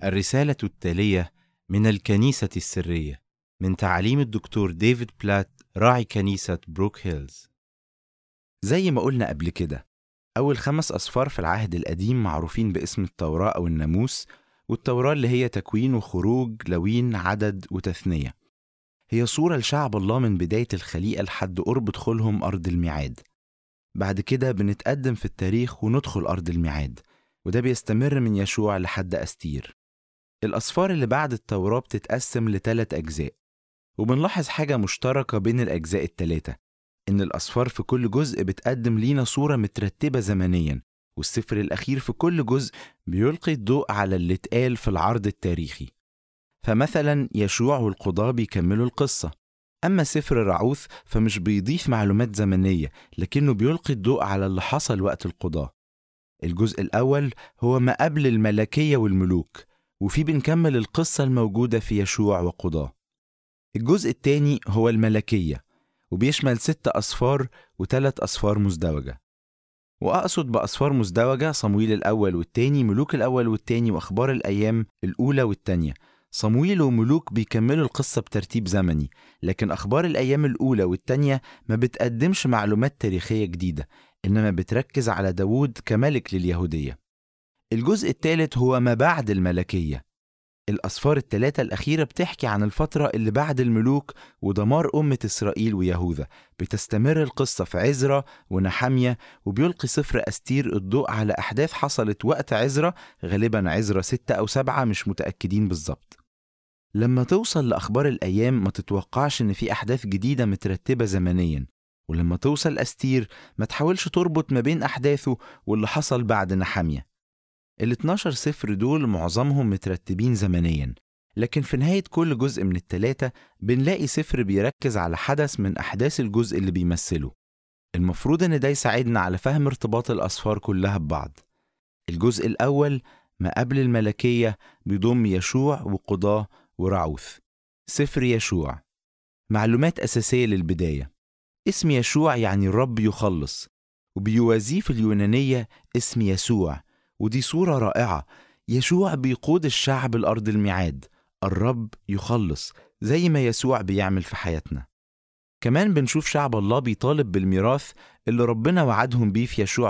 الرسالة التالية من الكنيسة السرية من تعاليم الدكتور ديفيد بلات راعي كنيسة بروك هيلز زي ما قلنا قبل كده أول خمس أصفار في العهد القديم معروفين باسم التوراة أو الناموس والتوراة اللي هي تكوين وخروج لوين عدد وتثنية هي صورة لشعب الله من بداية الخليقة لحد قرب دخولهم أرض الميعاد بعد كده بنتقدم في التاريخ وندخل أرض الميعاد وده بيستمر من يشوع لحد أستير الأصفار اللي بعد التوراة بتتقسم لثلاث أجزاء وبنلاحظ حاجة مشتركة بين الأجزاء التلاتة إن الأصفار في كل جزء بتقدم لينا صورة مترتبة زمنيا والسفر الأخير في كل جزء بيلقي الضوء على اللي اتقال في العرض التاريخي فمثلا يشوع والقضاة بيكملوا القصة أما سفر رعوث فمش بيضيف معلومات زمنية لكنه بيلقي الضوء على اللي حصل وقت القضاة الجزء الأول هو ما قبل الملكية والملوك وفيه بنكمل القصة الموجودة في يشوع وقضاه الجزء الثاني هو الملكية وبيشمل ست أصفار وثلاث أصفار مزدوجة وأقصد بأصفار مزدوجة صمويل الأول والتاني ملوك الأول والتاني وأخبار الأيام الأولى والتانية صمويل وملوك بيكملوا القصة بترتيب زمني لكن أخبار الأيام الأولى والتانية ما بتقدمش معلومات تاريخية جديدة إنما بتركز على داوود كملك لليهودية الجزء الثالث هو ما بعد الملكية الأسفار الثلاثة الأخيرة بتحكي عن الفترة اللي بعد الملوك ودمار أمة إسرائيل ويهوذا بتستمر القصة في عزرا ونحمية وبيلقي سفر أستير الضوء على أحداث حصلت وقت عزرا غالبا عزرا ستة أو سبعة مش متأكدين بالظبط لما توصل لأخبار الأيام ما تتوقعش إن في أحداث جديدة مترتبة زمنيا ولما توصل أستير ما تحاولش تربط ما بين أحداثه واللي حصل بعد نحمية ال 12 سفر دول معظمهم مترتبين زمنيا لكن في نهاية كل جزء من التلاتة بنلاقي سفر بيركز على حدث من أحداث الجزء اللي بيمثله المفروض إن ده يساعدنا على فهم ارتباط الأصفار كلها ببعض الجزء الأول ما قبل الملكية بيضم يشوع وقضاه ورعوث سفر يشوع معلومات أساسية للبداية اسم يشوع يعني الرب يخلص وبيوازيه في اليونانية اسم يسوع ودي صورة رائعة يشوع بيقود الشعب الأرض الميعاد الرب يخلص زي ما يسوع بيعمل في حياتنا كمان بنشوف شعب الله بيطالب بالميراث اللي ربنا وعدهم بيه في يشوع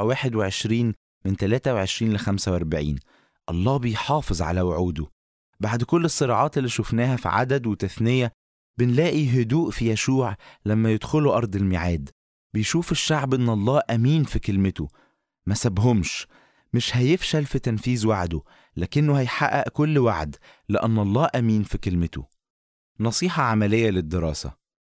21 من 23 ل 45 الله بيحافظ على وعوده بعد كل الصراعات اللي شفناها في عدد وتثنية بنلاقي هدوء في يشوع لما يدخلوا أرض الميعاد بيشوف الشعب إن الله أمين في كلمته ما سابهمش مش هيفشل في تنفيذ وعده لكنه هيحقق كل وعد لأن الله أمين في كلمته نصيحة عملية للدراسة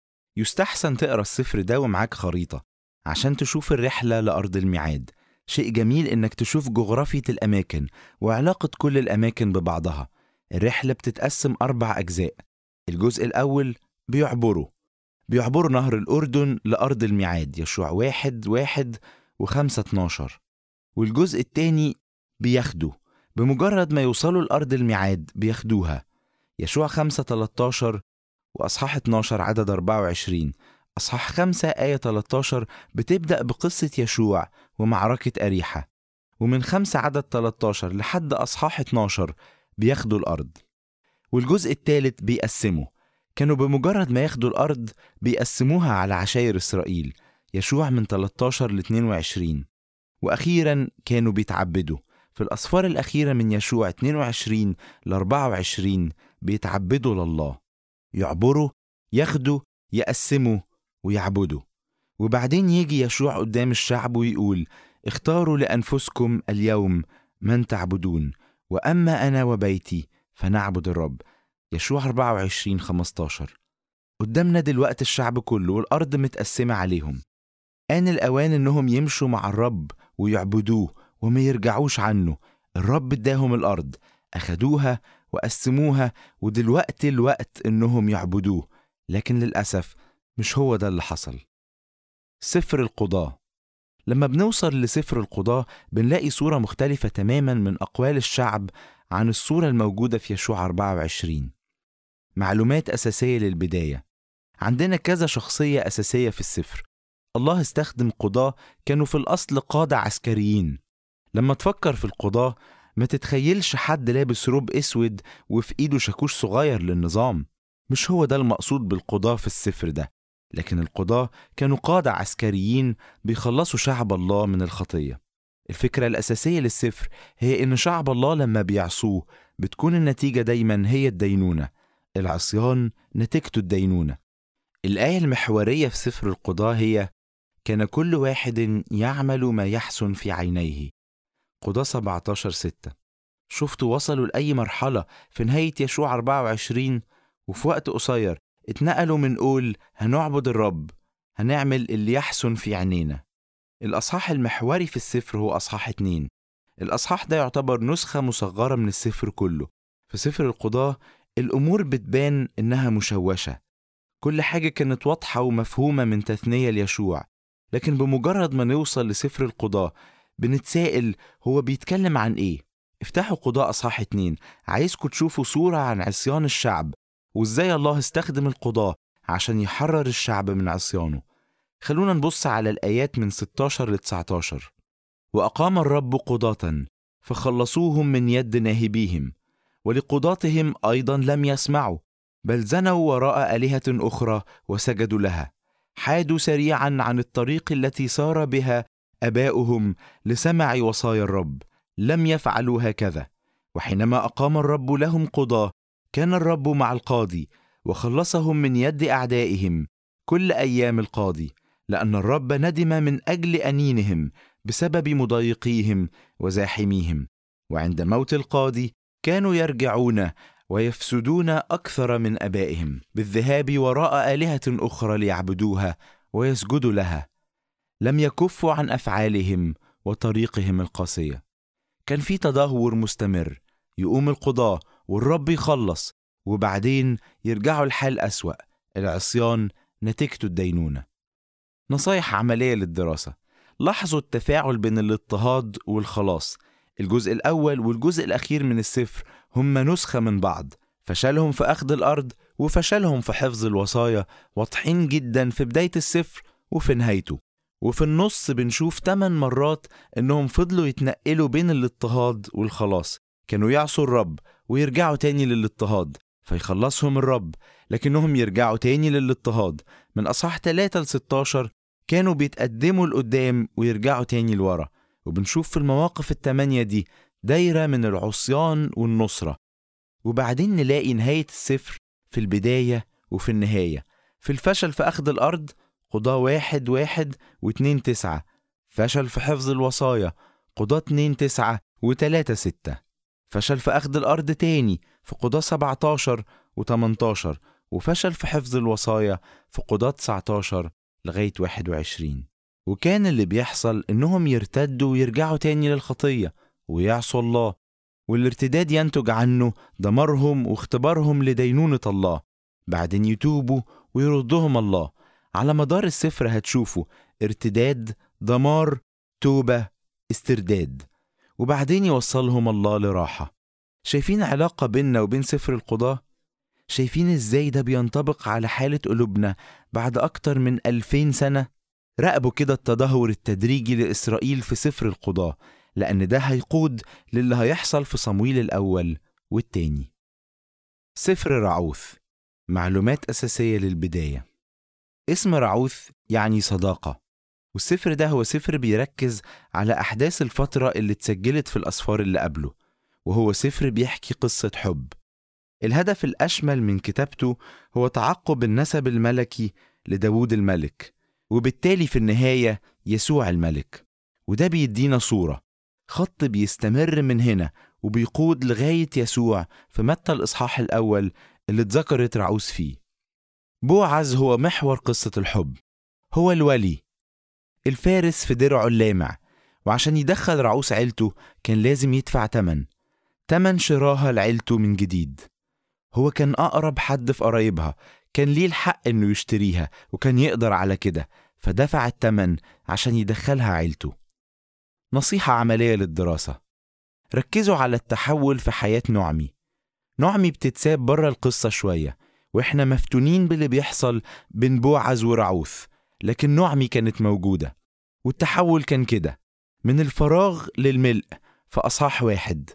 يستحسن تقرأ السفر ده ومعاك خريطة عشان تشوف الرحلة لأرض الميعاد شيء جميل إنك تشوف جغرافية الأماكن وعلاقة كل الأماكن ببعضها الرحلة بتتقسم أربع أجزاء الجزء الأول بيعبروا بيعبروا نهر الأردن لأرض الميعاد يشوع واحد واحد وخمسة اتناشر والجزء التاني بياخدوا بمجرد ما يوصلوا لأرض الميعاد بياخدوها يشوع خمسة 13 وأصحاح 12 عدد 24 أصحاح 5 آية 13 بتبدأ بقصة يشوع ومعركة أريحة ومن 5 عدد 13 لحد أصحاح 12 بياخدوا الأرض والجزء الثالث بيقسموا كانوا بمجرد ما ياخدوا الأرض بيقسموها على عشاير إسرائيل يشوع من 13 ل 22 وأخيرا كانوا بيتعبدوا في الأسفار الأخيرة من يشوع 22 ل 24 بيتعبدوا لله يعبروا ياخدوا يقسموا ويعبدوا وبعدين يجي يشوع قدام الشعب ويقول اختاروا لأنفسكم اليوم من تعبدون وأما أنا وبيتي فنعبد الرب يشوع 24 15 قدامنا دلوقتي الشعب كله والأرض متقسمة عليهم آن الأوان إنهم يمشوا مع الرب ويعبدوه وما يرجعوش عنه الرب اداهم الأرض أخدوها وقسموها ودلوقتي الوقت إنهم يعبدوه لكن للأسف مش هو ده اللي حصل سفر القضاة لما بنوصل لسفر القضاة بنلاقي صورة مختلفة تماما من أقوال الشعب عن الصورة الموجودة في يشوع 24 معلومات أساسية للبداية عندنا كذا شخصية أساسية في السفر الله استخدم قضاة كانوا في الأصل قادة عسكريين لما تفكر في القضاة ما تتخيلش حد لابس روب اسود وفي ايده شاكوش صغير للنظام مش هو ده المقصود بالقضاة في السفر ده لكن القضاة كانوا قادة عسكريين بيخلصوا شعب الله من الخطية الفكرة الأساسية للسفر هي إن شعب الله لما بيعصوه بتكون النتيجة دايما هي الدينونة العصيان نتيجته الدينونة الآية المحورية في سفر القضاة هي كان كل واحد يعمل ما يحسن في عينيه قضاة 17 6 شفتوا وصلوا لأي مرحلة في نهاية يشوع 24 وفي وقت قصير اتنقلوا من قول هنعبد الرب هنعمل اللي يحسن في عينينا الأصحاح المحوري في السفر هو أصحاح اتنين الأصحاح ده يعتبر نسخة مصغرة من السفر كله في سفر القضاة الأمور بتبان إنها مشوشة كل حاجة كانت واضحة ومفهومة من تثنية ليشوع لكن بمجرد ما نوصل لسفر القضاة بنتسائل هو بيتكلم عن إيه افتحوا قضاء أصحاح اتنين عايزكم تشوفوا صورة عن عصيان الشعب وإزاي الله استخدم القضاة عشان يحرر الشعب من عصيانه خلونا نبص على الآيات من 16 ل 19 وأقام الرب قضاة فخلصوهم من يد ناهبيهم ولقضاتهم أيضا لم يسمعوا بل زنوا وراء آلهة أخرى وسجدوا لها حادوا سريعا عن الطريق التي سار بها آباؤهم لسمع وصايا الرب لم يفعلوا هكذا وحينما أقام الرب لهم قضاة كان الرب مع القاضي وخلصهم من يد أعدائهم كل أيام القاضي لأن الرب ندم من أجل أنينهم بسبب مضايقيهم وزاحميهم وعند موت القاضي كانوا يرجعون ويفسدون أكثر من أبائهم بالذهاب وراء آلهة أخرى ليعبدوها ويسجدوا لها لم يكفوا عن أفعالهم وطريقهم القاسية كان في تدهور مستمر يقوم القضاة والرب يخلص وبعدين يرجعوا الحال أسوأ العصيان نتيجته الدينونة نصايح عملية للدراسة لاحظوا التفاعل بين الاضطهاد والخلاص الجزء الأول والجزء الأخير من السفر هما نسخة من بعض فشلهم في أخذ الأرض وفشلهم في حفظ الوصايا واضحين جدا في بداية السفر وفي نهايته وفي النص بنشوف 8 مرات إنهم فضلوا يتنقلوا بين الاضطهاد والخلاص كانوا يعصوا الرب ويرجعوا تاني للاضطهاد فيخلصهم الرب لكنهم يرجعوا تاني للاضطهاد من أصحاح 3 ل 16 كانوا بيتقدموا لقدام ويرجعوا تاني لورا وبنشوف في المواقف التمانية دي دايرة من العصيان والنصرة وبعدين نلاقي نهاية السفر في البداية وفي النهاية في الفشل في أخذ الأرض قضاة واحد واحد واتنين تسعة فشل في حفظ الوصايا قضاة اتنين تسعة وتلاتة ستة فشل في أخذ الأرض تاني في قضاة 17 و18 وفشل في حفظ الوصايا في قضاة 19 لغاية 21 وكان اللي بيحصل إنهم يرتدوا ويرجعوا تاني للخطية ويعصوا الله والارتداد ينتج عنه دمرهم واختبارهم لدينونة الله بعدين يتوبوا ويردهم الله على مدار السفر هتشوفوا ارتداد دمار توبة استرداد وبعدين يوصلهم الله لراحة شايفين علاقة بيننا وبين سفر القضاة؟ شايفين ازاي ده بينطبق على حالة قلوبنا بعد أكتر من ألفين سنة؟ راقبوا كده التدهور التدريجي لإسرائيل في سفر القضاة لأن ده هيقود للي هيحصل في صمويل الأول والتاني سفر رعوث معلومات أساسية للبداية اسم رعوث يعني صداقة والسفر ده هو سفر بيركز على أحداث الفترة اللي اتسجلت في الأسفار اللي قبله وهو سفر بيحكي قصة حب الهدف الأشمل من كتابته هو تعقب النسب الملكي لداود الملك وبالتالي في النهاية يسوع الملك وده بيدينا صورة خط بيستمر من هنا وبيقود لغاية يسوع في متى الإصحاح الأول اللي اتذكرت رعوس فيه بوعز هو محور قصة الحب هو الولي الفارس في درعه اللامع وعشان يدخل رعوس عيلته كان لازم يدفع تمن تمن شراها لعيلته من جديد هو كان أقرب حد في قرايبها كان ليه الحق إنه يشتريها وكان يقدر على كده فدفع التمن عشان يدخلها عيلته نصيحة عملية للدراسة ركزوا على التحول في حياة نعمي نعمي بتتساب بره القصة شوية وإحنا مفتونين باللي بيحصل بين بوعز ورعوث لكن نعمي كانت موجودة والتحول كان كده من الفراغ للملء في أصحاح واحد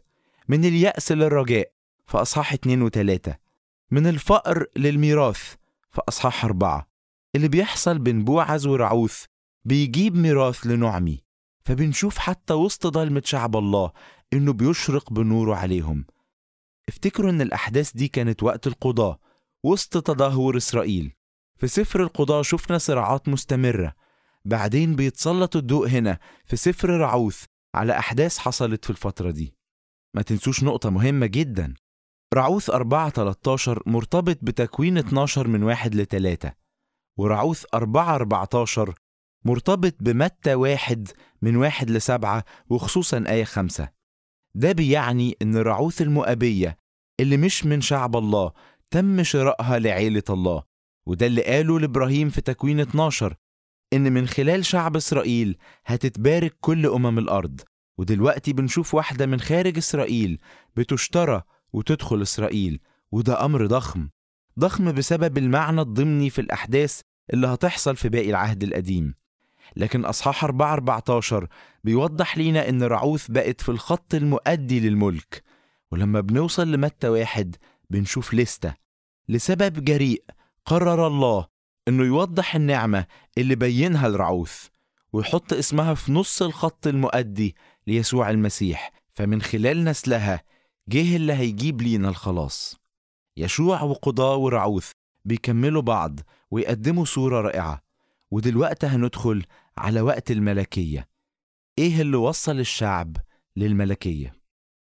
من اليأس للرجاء في أصحاح اتنين وتلاتة من الفقر للميراث في أصحاح أربعة اللي بيحصل بين بوعز ورعوث بيجيب ميراث لنعمي فبنشوف حتى وسط ضلمة شعب الله إنه بيشرق بنوره عليهم افتكروا إن الأحداث دي كانت وقت القضاء وسط تدهور إسرائيل في سفر القضاء شفنا صراعات مستمرة بعدين بيتسلط الضوء هنا في سفر رعوث على أحداث حصلت في الفترة دي ما تنسوش نقطة مهمة جدا رعوث 4 13 مرتبط بتكوين 12 من 1 ل 3 ورعوث 4 14 مرتبط بمتى 1 من 1 ل 7 وخصوصا آية 5 ده بيعني إن رعوث المؤبية اللي مش من شعب الله تم شرائها لعيلة الله وده اللي قاله لإبراهيم في تكوين 12 إن من خلال شعب إسرائيل هتتبارك كل أمم الأرض ودلوقتي بنشوف واحدة من خارج إسرائيل بتشترى وتدخل إسرائيل وده أمر ضخم ضخم بسبب المعنى الضمني في الأحداث اللي هتحصل في باقي العهد القديم لكن أصحاح 4 14 بيوضح لينا إن رعوث بقت في الخط المؤدي للملك ولما بنوصل لمتى واحد بنشوف لستة لسبب جريء قرر الله إنه يوضح النعمة اللي بينها لرعوث ويحط اسمها في نص الخط المؤدي ليسوع المسيح فمن خلال نسلها جه اللي هيجيب لينا الخلاص يشوع وقضاء ورعوث بيكملوا بعض ويقدموا صورة رائعة ودلوقتي هندخل على وقت الملكية إيه اللي وصل الشعب للملكية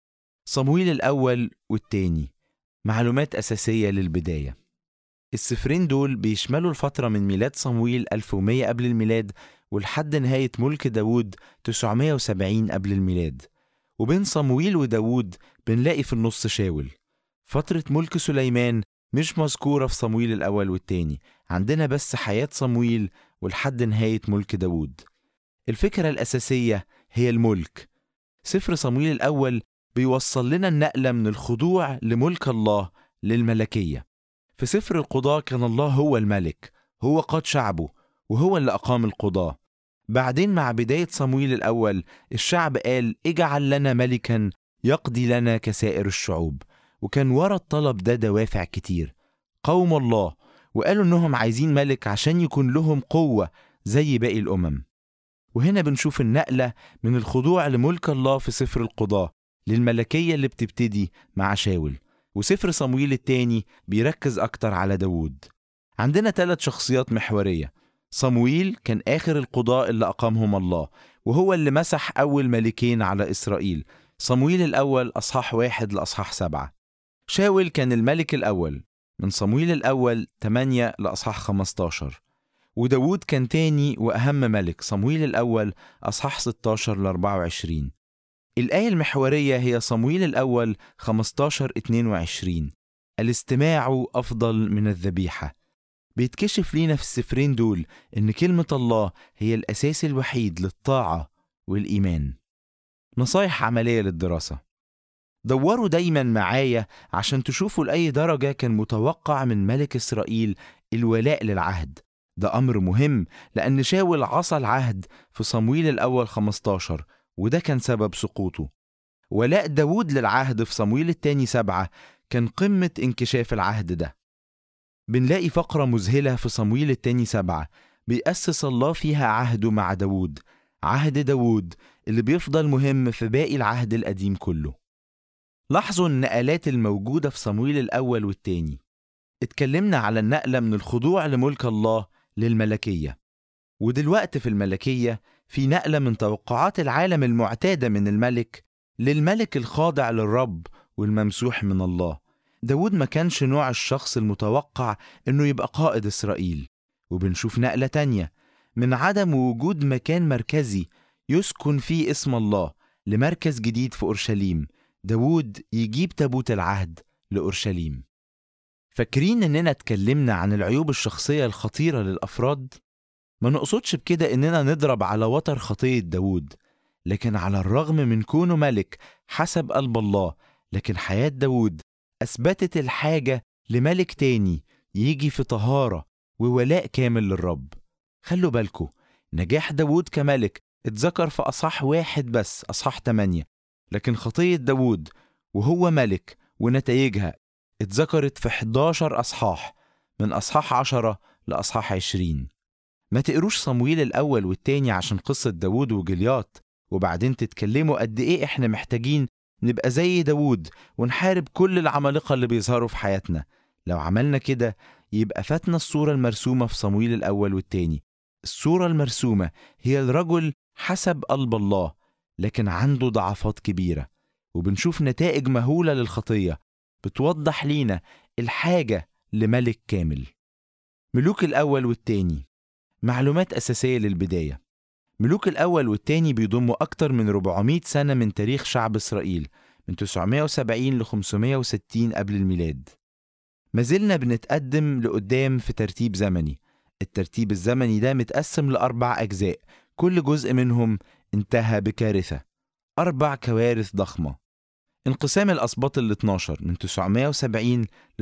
صمويل الأول والتاني معلومات أساسية للبداية السفرين دول بيشملوا الفترة من ميلاد صمويل 1100 قبل الميلاد ولحد نهاية ملك داود 970 قبل الميلاد وبين صمويل وداود بنلاقي في النص شاول فترة ملك سليمان مش مذكورة في صمويل الأول والتاني عندنا بس حياة صمويل ولحد نهاية ملك داود الفكرة الأساسية هي الملك سفر صمويل الأول بيوصل لنا النقلة من الخضوع لملك الله للملكية في سفر القضاء كان الله هو الملك هو قاد شعبه وهو اللي أقام القضاء بعدين مع بداية صمويل الأول الشعب قال اجعل لنا ملكا يقضي لنا كسائر الشعوب وكان ورا الطلب ده دوافع كتير قوم الله وقالوا انهم عايزين ملك عشان يكون لهم قوة زي باقي الأمم وهنا بنشوف النقلة من الخضوع لملك الله في سفر القضاء للملكية اللي بتبتدي مع شاول وسفر صمويل التاني بيركز أكتر على داوود عندنا ثلاث شخصيات محورية صمويل كان آخر القضاء اللي أقامهم الله وهو اللي مسح أول ملكين على إسرائيل صمويل الأول أصحاح واحد لأصحاح سبعة شاول كان الملك الأول من صمويل الأول 8 لأصحاح 15 وداود كان تاني وأهم ملك صمويل الأول أصحاح 16 ل 24 الآية المحورية هي صمويل الأول 15 22 الاستماع أفضل من الذبيحة بيتكشف لينا في السفرين دول إن كلمة الله هي الأساس الوحيد للطاعة والإيمان نصايح عملية للدراسة دوروا دايما معايا عشان تشوفوا لأي درجة كان متوقع من ملك إسرائيل الولاء للعهد ده أمر مهم لأن شاول عصى العهد في صمويل الأول 15 وده كان سبب سقوطه ولاء داود للعهد في صمويل الثاني سبعة كان قمة انكشاف العهد ده بنلاقي فقرة مذهلة في صمويل الثاني سبعة بيأسس الله فيها عهده مع داود عهد داود اللي بيفضل مهم في باقي العهد القديم كله لاحظوا النقلات الموجودة في صمويل الأول والتاني اتكلمنا على النقلة من الخضوع لملك الله للملكية ودلوقتي في الملكية في نقلة من توقعات العالم المعتادة من الملك للملك الخاضع للرب والممسوح من الله داود ما كانش نوع الشخص المتوقع انه يبقى قائد اسرائيل وبنشوف نقلة تانية من عدم وجود مكان مركزي يسكن فيه اسم الله لمركز جديد في أورشليم داود يجيب تابوت العهد لأورشليم فاكرين إننا اتكلمنا عن العيوب الشخصية الخطيرة للأفراد؟ ما نقصدش بكده إننا نضرب على وتر خطية داود لكن على الرغم من كونه ملك حسب قلب الله لكن حياة داود أثبتت الحاجة لملك تاني يجي في طهارة وولاء كامل للرب خلوا بالكم نجاح داود كملك اتذكر في أصح واحد بس أصح 8 لكن خطية داود وهو ملك ونتائجها اتذكرت في 11 أصحاح من أصحاح 10 لأصحاح 20 ما تقروش صمويل الأول والتاني عشان قصة داوود وجليات وبعدين تتكلموا قد إيه إحنا محتاجين نبقى زي داوود ونحارب كل العمالقة اللي بيظهروا في حياتنا لو عملنا كده يبقى فاتنا الصورة المرسومة في صمويل الأول والتاني الصورة المرسومة هي الرجل حسب قلب الله لكن عنده ضعفات كبيرة وبنشوف نتائج مهولة للخطية بتوضح لينا الحاجة لملك كامل ملوك الأول والتاني معلومات أساسية للبداية ملوك الأول والتاني بيضموا أكتر من 400 سنة من تاريخ شعب إسرائيل من 970 ل 560 قبل الميلاد ما زلنا بنتقدم لقدام في ترتيب زمني الترتيب الزمني ده متقسم لأربع أجزاء كل جزء منهم انتهى بكارثة أربع كوارث ضخمة انقسام الأسباط ال 12 من 970 ل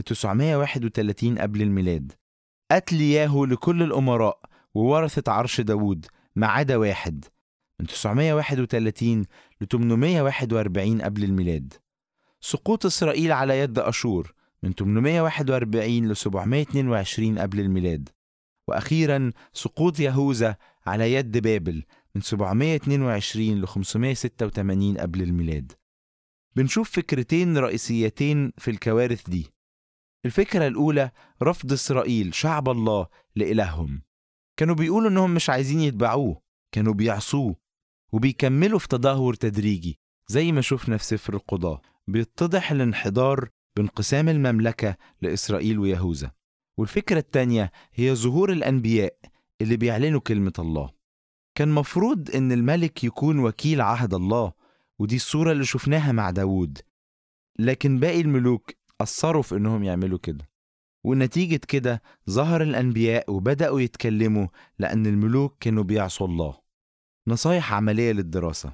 931 قبل الميلاد قتل ياهو لكل الأمراء وورثة عرش داوود ما عدا واحد من 931 ل 841 قبل الميلاد سقوط إسرائيل على يد أشور من 841 ل 722 قبل الميلاد وأخيرا سقوط يهوذا على يد بابل من 722 ل 586 قبل الميلاد بنشوف فكرتين رئيسيتين في الكوارث دي الفكرة الأولى رفض إسرائيل شعب الله لإلههم كانوا بيقولوا إنهم مش عايزين يتبعوه كانوا بيعصوه وبيكملوا في تدهور تدريجي زي ما شفنا في سفر القضاة بيتضح الانحدار بانقسام المملكة لإسرائيل ويهوذا والفكرة التانية هي ظهور الأنبياء اللي بيعلنوا كلمة الله كان مفروض إن الملك يكون وكيل عهد الله ودي الصورة اللي شفناها مع داوود لكن باقي الملوك أثروا في إنهم يعملوا كده ونتيجة كده ظهر الأنبياء وبدأوا يتكلموا لأن الملوك كانوا بيعصوا الله نصايح عملية للدراسة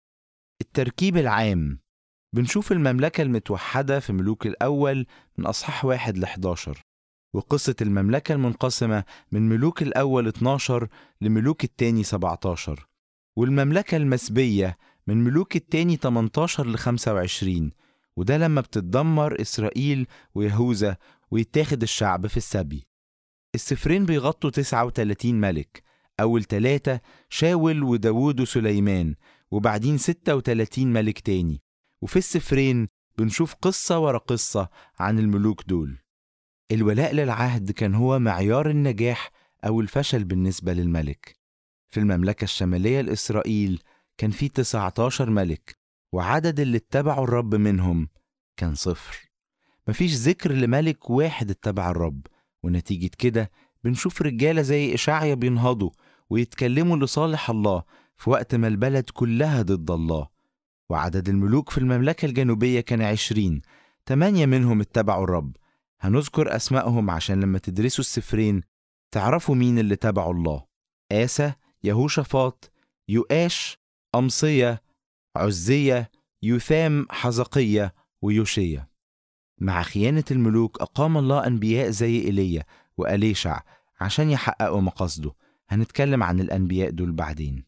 التركيب العام بنشوف المملكة المتوحدة في ملوك الأول من أصحاح واحد ل 11 وقصة المملكة المنقسمة من ملوك الأول 12 لملوك التاني 17 والمملكة المسبية من ملوك التاني 18 ل 25 وده لما بتتدمر إسرائيل ويهوذا ويتاخد الشعب في السبي السفرين بيغطوا 39 ملك أول ثلاثة شاول وداوود وسليمان وبعدين 36 ملك تاني وفي السفرين بنشوف قصة ورا قصة عن الملوك دول الولاء للعهد كان هو معيار النجاح أو الفشل بالنسبة للملك في المملكة الشمالية لإسرائيل كان في 19 ملك وعدد اللي اتبعوا الرب منهم كان صفر مفيش ذكر لملك واحد اتبع الرب ونتيجة كده بنشوف رجالة زي إشعيا بينهضوا ويتكلموا لصالح الله في وقت ما البلد كلها ضد الله وعدد الملوك في المملكة الجنوبية كان عشرين تمانية منهم اتبعوا الرب هنذكر أسمائهم عشان لما تدرسوا السفرين تعرفوا مين اللي تبعوا الله آسى يهوشافاط يؤاش أمصية عزية يثام حزقية ويوشية مع خيانة الملوك أقام الله أنبياء زي إيليا وأليشع عشان يحققوا مقاصده هنتكلم عن الأنبياء دول بعدين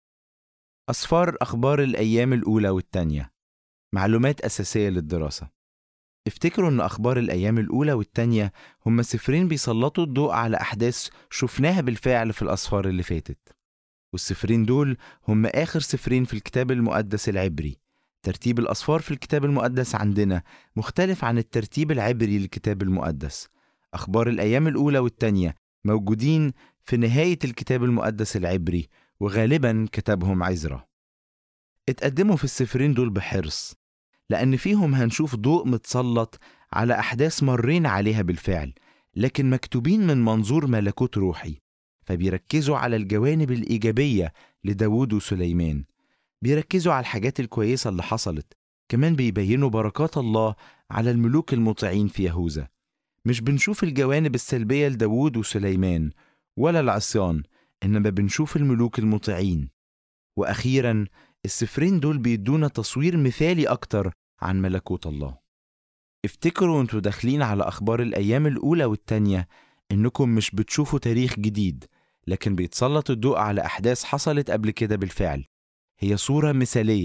أسفار أخبار الأيام الأولى والتانية معلومات أساسية للدراسة افتكروا أن أخبار الأيام الأولى والتانية هما سفرين بيسلطوا الضوء على أحداث شفناها بالفعل في الأسفار اللي فاتت والسفرين دول هما آخر سفرين في الكتاب المقدس العبري ترتيب الأسفار في الكتاب المقدس عندنا مختلف عن الترتيب العبري للكتاب المقدس أخبار الأيام الأولى والتانية موجودين في نهاية الكتاب المقدس العبري وغالبا كتبهم عزرا اتقدموا في السفرين دول بحرص لأن فيهم هنشوف ضوء متسلط على أحداث مرين عليها بالفعل لكن مكتوبين من منظور ملكوت روحي فبيركزوا على الجوانب الإيجابية لداود وسليمان بيركزوا على الحاجات الكويسة اللي حصلت كمان بيبينوا بركات الله على الملوك المطيعين في يهوذا مش بنشوف الجوانب السلبية لداود وسليمان ولا العصيان إنما بنشوف الملوك المطيعين وأخيرا السفرين دول بيدونا تصوير مثالي أكتر عن ملكوت الله افتكروا وانتوا داخلين على أخبار الأيام الأولى والتانية إنكم مش بتشوفوا تاريخ جديد لكن بيتسلط الضوء على أحداث حصلت قبل كده بالفعل هي صورة مثالية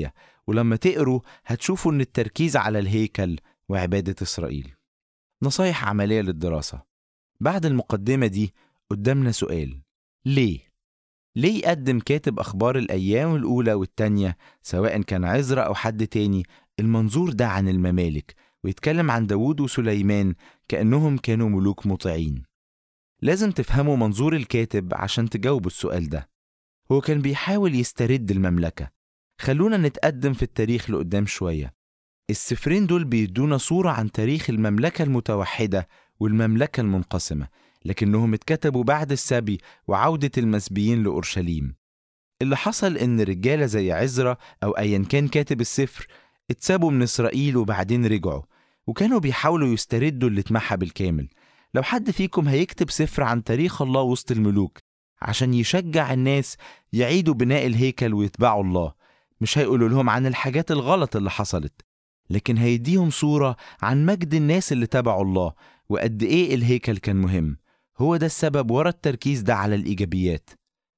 ولما تقروا هتشوفوا إن التركيز على الهيكل وعبادة إسرائيل نصايح عملية للدراسة بعد المقدمة دي قدامنا سؤال ليه؟ ليه يقدم كاتب أخبار الأيام الأولى والتانية سواء كان عزرا أو حد تاني المنظور ده عن الممالك ويتكلم عن داوود وسليمان كأنهم كانوا ملوك مطيعين لازم تفهموا منظور الكاتب عشان تجاوبوا السؤال ده هو كان بيحاول يسترد المملكة خلونا نتقدم في التاريخ لقدام شوية السفرين دول بيدونا صورة عن تاريخ المملكة المتوحدة والمملكة المنقسمة لكنهم اتكتبوا بعد السبي وعودة المسبيين لأورشليم اللي حصل إن رجالة زي عزرا أو أيا كان كاتب السفر اتسابوا من إسرائيل وبعدين رجعوا وكانوا بيحاولوا يستردوا اللي اتمحى بالكامل لو حد فيكم هيكتب سفر عن تاريخ الله وسط الملوك عشان يشجع الناس يعيدوا بناء الهيكل ويتبعوا الله مش هيقولوا لهم عن الحاجات الغلط اللي حصلت لكن هيديهم صورة عن مجد الناس اللي تبعوا الله وقد إيه الهيكل كان مهم هو ده السبب ورا التركيز ده على الإيجابيات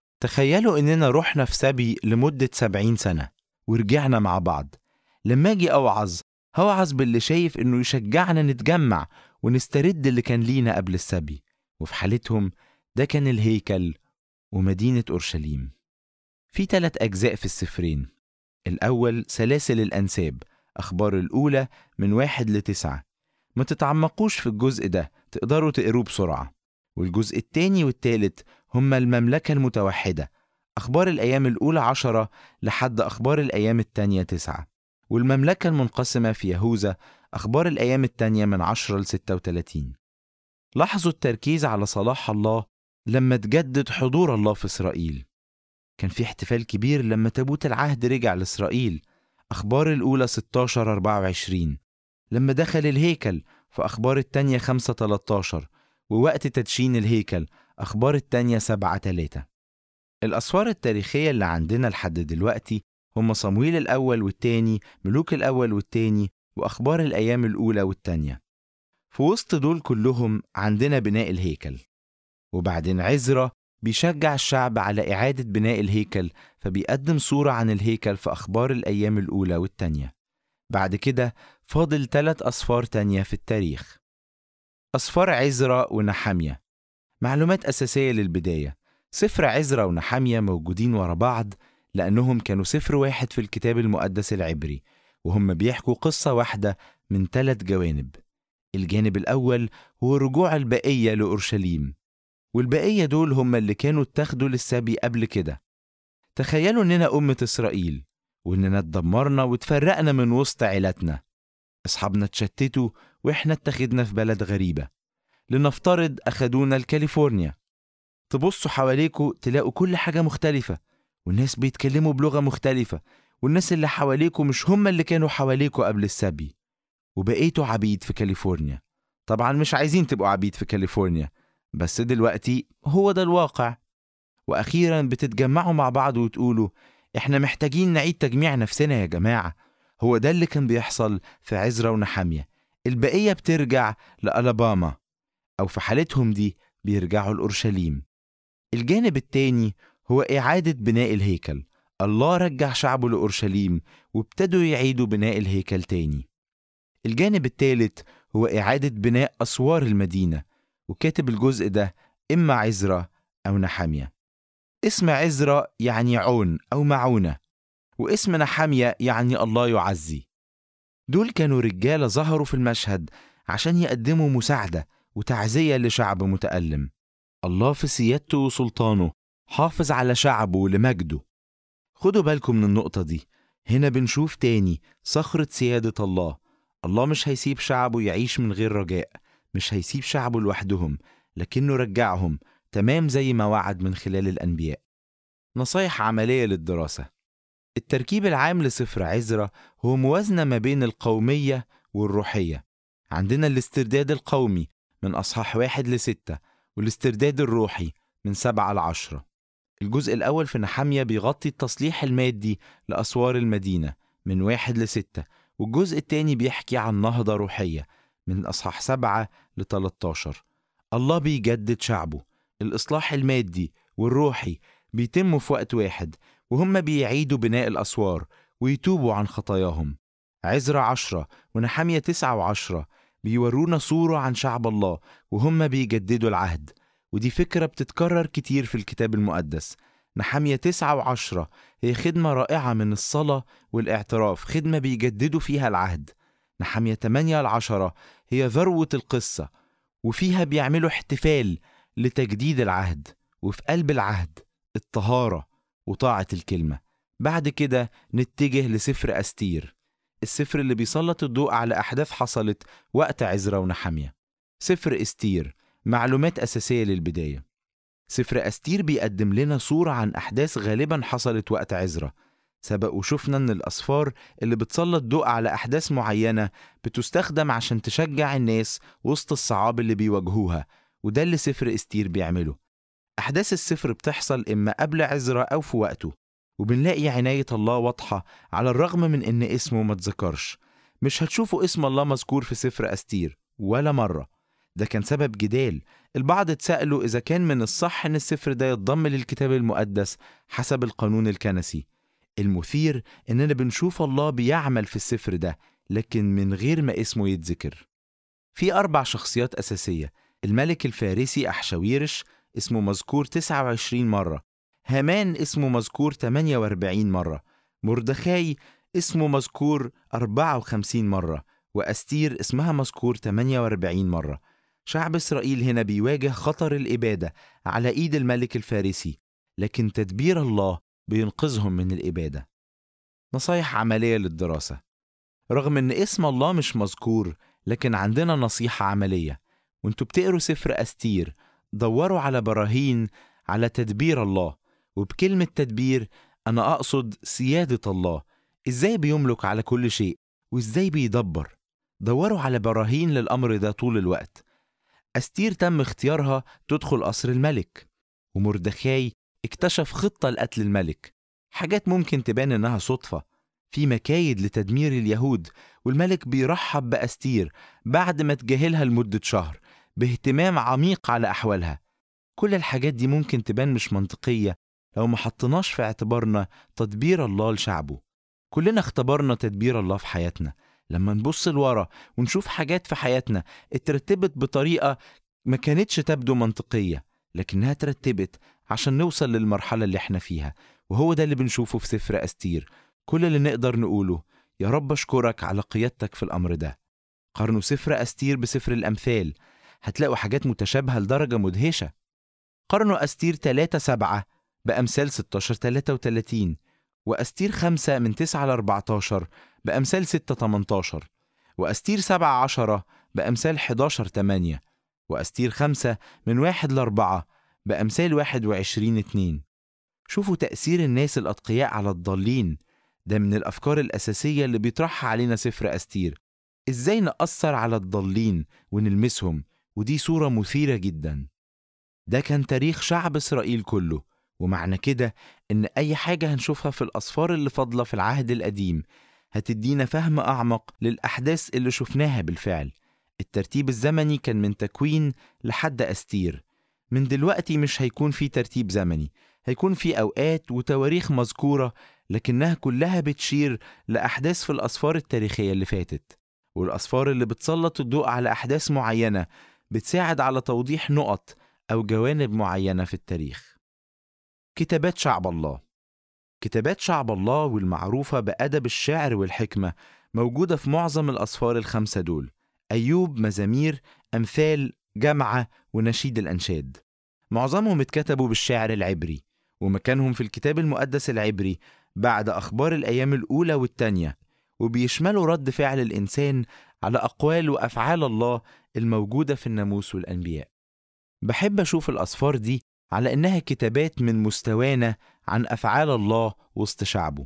تخيلوا إننا رحنا في سبي لمدة سبعين سنة ورجعنا مع بعض لما أجي أوعظ هوعظ باللي شايف إنه يشجعنا نتجمع ونسترد اللي كان لينا قبل السبي وفي حالتهم ده كان الهيكل ومدينة أورشليم في ثلاث أجزاء في السفرين الأول سلاسل الأنساب أخبار الأولى من واحد لتسعة ما تتعمقوش في الجزء ده تقدروا تقروه بسرعة والجزء التاني والتالت هما المملكة المتوحدة أخبار الأيام الأولى عشرة لحد أخبار الأيام التانية تسعة والمملكة المنقسمة في يهوذا أخبار الأيام التانية من عشرة لستة وتلاتين لاحظوا التركيز على صلاح الله لما تجدد حضور الله في إسرائيل كان في احتفال كبير لما تابوت العهد رجع لإسرائيل أخبار الأولى 16 24 لما دخل الهيكل في أخبار التانية 5 13 ووقت تدشين الهيكل أخبار التانية 7 3 الأسفار التاريخية اللي عندنا لحد دلوقتي هم صمويل الأول والتاني ملوك الأول والتاني وأخبار الأيام الأولى والتانية في وسط دول كلهم عندنا بناء الهيكل وبعدين عزرا بيشجع الشعب على إعادة بناء الهيكل فبيقدم صورة عن الهيكل في أخبار الأيام الأولى والتانية بعد كده فاضل ثلاث أسفار تانية في التاريخ أسفار عزرا ونحامية معلومات أساسية للبداية سفر عزرا ونحامية موجودين ورا بعض لأنهم كانوا سفر واحد في الكتاب المقدس العبري وهم بيحكوا قصة واحدة من ثلاث جوانب الجانب الأول هو رجوع البقية لأورشليم والبقية دول هم اللي كانوا اتاخدوا للسبي قبل كده تخيلوا إننا أمة إسرائيل وإننا اتدمرنا واتفرقنا من وسط عيلتنا أصحابنا اتشتتوا وإحنا اتخذنا في بلد غريبة لنفترض أخدونا لكاليفورنيا تبصوا حواليكوا تلاقوا كل حاجة مختلفة والناس بيتكلموا بلغة مختلفة والناس اللي حواليكوا مش هم اللي كانوا حواليكوا قبل السبي وبقيتوا عبيد في كاليفورنيا طبعا مش عايزين تبقوا عبيد في كاليفورنيا بس دلوقتي هو ده الواقع وأخيرا بتتجمعوا مع بعض وتقولوا إحنا محتاجين نعيد تجميع نفسنا يا جماعة هو ده اللي كان بيحصل في عزرا ونحامية البقية بترجع لألاباما أو في حالتهم دي بيرجعوا لأورشليم الجانب التاني هو إعادة بناء الهيكل الله رجع شعبه لأورشليم وابتدوا يعيدوا بناء الهيكل تاني الجانب التالت هو إعادة بناء أسوار المدينة وكاتب الجزء ده إما عزرا أو نحامية اسم عزرا يعني عون أو معونة واسم نحامية يعني الله يعزي دول كانوا رجالة ظهروا في المشهد عشان يقدموا مساعدة وتعزية لشعب متألم الله في سيادته وسلطانه حافظ على شعبه لمجده خدوا بالكم من النقطة دي هنا بنشوف تاني صخرة سيادة الله الله مش هيسيب شعبه يعيش من غير رجاء مش هيسيب شعبه لوحدهم لكنه رجعهم تمام زي ما وعد من خلال الأنبياء نصايح عملية للدراسة التركيب العام لسفر عزرا هو موازنة ما بين القومية والروحية عندنا الاسترداد القومي من أصحاح واحد لستة والاسترداد الروحي من سبعة لعشرة الجزء الأول في نحامية بيغطي التصليح المادي لأسوار المدينة من واحد لستة والجزء التاني بيحكي عن نهضة روحية من أصحاح سبعة لتلتاشر الله بيجدد شعبه الإصلاح المادي والروحي بيتموا في وقت واحد وهم بيعيدوا بناء الأسوار ويتوبوا عن خطاياهم عزرا عشرة ونحمية تسعة وعشرة بيورونا صورة عن شعب الله وهم بيجددوا العهد ودي فكرة بتتكرر كتير في الكتاب المقدس نحمية تسعة وعشرة هي خدمة رائعة من الصلاة والاعتراف خدمة بيجددوا فيها العهد نحمية 8 العشرة هي ذروة القصة وفيها بيعملوا احتفال لتجديد العهد وفي قلب العهد الطهارة وطاعة الكلمة بعد كده نتجه لسفر أستير السفر اللي بيسلط الضوء على أحداث حصلت وقت عزرا ونحمية سفر أستير معلومات أساسية للبداية سفر أستير بيقدم لنا صورة عن أحداث غالبا حصلت وقت عزرا سبق وشفنا إن الأسفار اللي بتسلط ضوء على أحداث معينة بتستخدم عشان تشجع الناس وسط الصعاب اللي بيواجهوها وده اللي سفر أستير بيعمله أحداث السفر بتحصل إما قبل عزرا أو في وقته وبنلاقي عناية الله واضحة على الرغم من إن اسمه ما اتذكرش مش هتشوفوا اسم الله مذكور في سفر أستير ولا مرة ده كان سبب جدال البعض اتسألوا إذا كان من الصح إن السفر ده يتضم للكتاب المقدس حسب القانون الكنسي المثير إننا بنشوف الله بيعمل في السفر ده لكن من غير ما اسمه يتذكر في أربع شخصيات أساسية الملك الفارسي أحشاويرش اسمه مذكور 29 مرة هامان اسمه مذكور 48 مرة مردخاي اسمه مذكور 54 مرة وأستير اسمها مذكور 48 مرة شعب إسرائيل هنا بيواجه خطر الإبادة على إيد الملك الفارسي لكن تدبير الله بينقذهم من الإبادة نصايح عملية للدراسة رغم إن اسم الله مش مذكور لكن عندنا نصيحة عملية وانتوا بتقروا سفر أستير دوروا على براهين على تدبير الله وبكلمة تدبير أنا أقصد سيادة الله إزاي بيملك على كل شيء وإزاي بيدبر دوروا على براهين للأمر ده طول الوقت أستير تم اختيارها تدخل قصر الملك ومردخاي اكتشف خطة لقتل الملك حاجات ممكن تبان إنها صدفة في مكايد لتدمير اليهود والملك بيرحب بأستير بعد ما تجاهلها لمدة شهر باهتمام عميق على أحوالها كل الحاجات دي ممكن تبان مش منطقية لو ما حطيناش في اعتبارنا تدبير الله لشعبه كلنا اختبرنا تدبير الله في حياتنا لما نبص لورا ونشوف حاجات في حياتنا اترتبت بطريقة ما كانتش تبدو منطقية لكنها ترتبت عشان نوصل للمرحلة اللي احنا فيها وهو ده اللي بنشوفه في سفر أستير كل اللي نقدر نقوله يا رب أشكرك على قيادتك في الأمر ده قارنوا سفر أستير بسفر الأمثال هتلاقوا حاجات متشابهة لدرجة مدهشة قارنوا أستير 3 7 بأمثال 16 33 وأستير 5 من 9 ل 14 بأمثال 6 18 وأستير 7 10 بأمثال 11 8 وأستير 5 من 1 ل 4 بأمثال 21 2 شوفوا تأثير الناس الأتقياء على الضالين ده من الأفكار الأساسية اللي بيطرحها علينا سفر أستير إزاي نأثر على الضالين ونلمسهم ودي صورة مثيرة جدا ده كان تاريخ شعب إسرائيل كله ومعنى كده إن أي حاجة هنشوفها في الأسفار اللي فاضلة في العهد القديم هتدينا فهم أعمق للأحداث اللي شفناها بالفعل الترتيب الزمني كان من تكوين لحد أستير من دلوقتي مش هيكون في ترتيب زمني هيكون في أوقات وتواريخ مذكورة لكنها كلها بتشير لأحداث في الأسفار التاريخية اللي فاتت والأسفار اللي بتسلط الضوء على أحداث معينة بتساعد على توضيح نقط أو جوانب معينة في التاريخ كتابات شعب الله كتابات شعب الله والمعروفة بأدب الشعر والحكمة موجودة في معظم الأسفار الخمسة دول أيوب مزامير أمثال جمعة ونشيد الأنشاد معظمهم اتكتبوا بالشعر العبري ومكانهم في الكتاب المقدس العبري بعد أخبار الأيام الأولى والتانية وبيشملوا رد فعل الإنسان على أقوال وأفعال الله الموجودة في الناموس والأنبياء بحب أشوف الأسفار دي على إنها كتابات من مستوانا عن أفعال الله وسط شعبه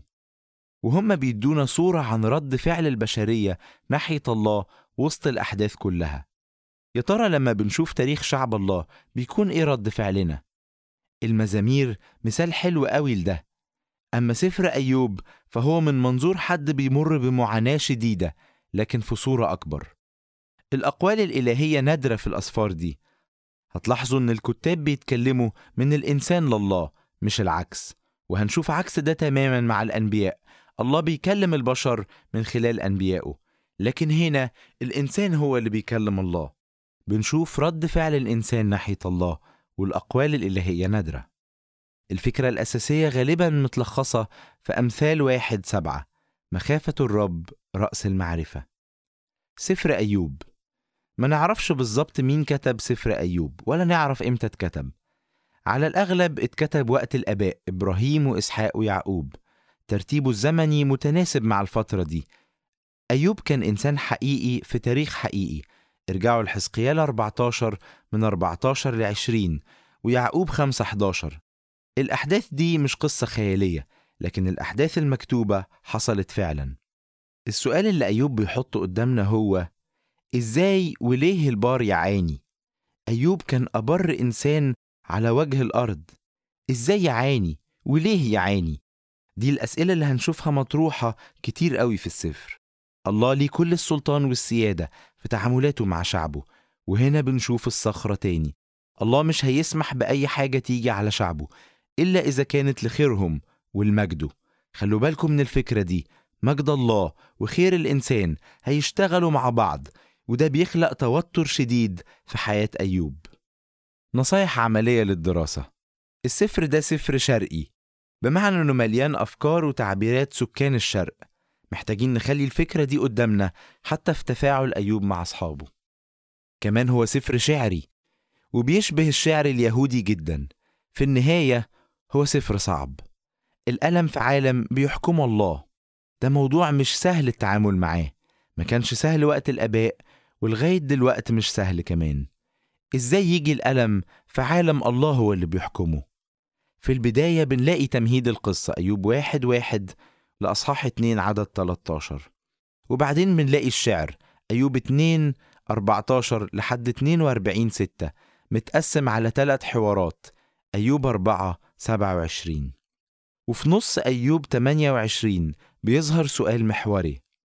وهم بيدونا صورة عن رد فعل البشرية ناحية الله وسط الأحداث كلها يا ترى لما بنشوف تاريخ شعب الله بيكون إيه رد فعلنا؟ المزامير مثال حلو قوي لده أما سفر أيوب فهو من منظور حد بيمر بمعاناة شديدة لكن في صورة أكبر الأقوال الإلهية نادرة في الأسفار دي هتلاحظوا إن الكتاب بيتكلموا من الإنسان لله مش العكس وهنشوف عكس ده تماما مع الأنبياء الله بيكلم البشر من خلال أنبيائه لكن هنا الإنسان هو اللي بيكلم الله بنشوف رد فعل الإنسان ناحية الله والأقوال الإلهية نادرة الفكرة الأساسية غالبا متلخصة في أمثال واحد سبعة مخافة الرب رأس المعرفة سفر أيوب ما نعرفش بالظبط مين كتب سفر أيوب ولا نعرف إمتى اتكتب على الأغلب اتكتب وقت الآباء إبراهيم وإسحاق ويعقوب ترتيبه الزمني متناسب مع الفترة دي أيوب كان إنسان حقيقي في تاريخ حقيقي ارجعوا لحزقيال 14 من 14 ل 20 ويعقوب 5 11 الأحداث دي مش قصة خيالية لكن الأحداث المكتوبة حصلت فعلا السؤال اللي أيوب بيحطه قدامنا هو إزاي وليه البار يعاني؟ أيوب كان أبر إنسان على وجه الأرض إزاي يعاني؟ وليه يعاني؟ دي الأسئلة اللي هنشوفها مطروحة كتير قوي في السفر الله ليه كل السلطان والسيادة في تعاملاته مع شعبه وهنا بنشوف الصخرة تاني الله مش هيسمح بأي حاجة تيجي على شعبه إلا إذا كانت لخيرهم والمجده خلوا بالكم من الفكرة دي مجد الله وخير الإنسان هيشتغلوا مع بعض وده بيخلق توتر شديد في حياة أيوب نصايح عملية للدراسة السفر ده سفر شرقي بمعنى انه مليان افكار وتعبيرات سكان الشرق محتاجين نخلي الفكره دي قدامنا حتى في تفاعل ايوب مع اصحابه كمان هو سفر شعري وبيشبه الشعر اليهودي جدا في النهايه هو سفر صعب الالم في عالم بيحكمه الله ده موضوع مش سهل التعامل معاه ما كانش سهل وقت الاباء ولغايه دلوقتي مش سهل كمان ازاي يجي الالم في عالم الله هو اللي بيحكمه في البداية بنلاقي تمهيد القصة أيوب واحد واحد لأصحاح اتنين عدد 13 وبعدين بنلاقي الشعر أيوب اتنين 14 لحد 42 ستة متقسم على ثلاث حوارات أيوب أربعة 27 وفي نص أيوب 28 بيظهر سؤال محوري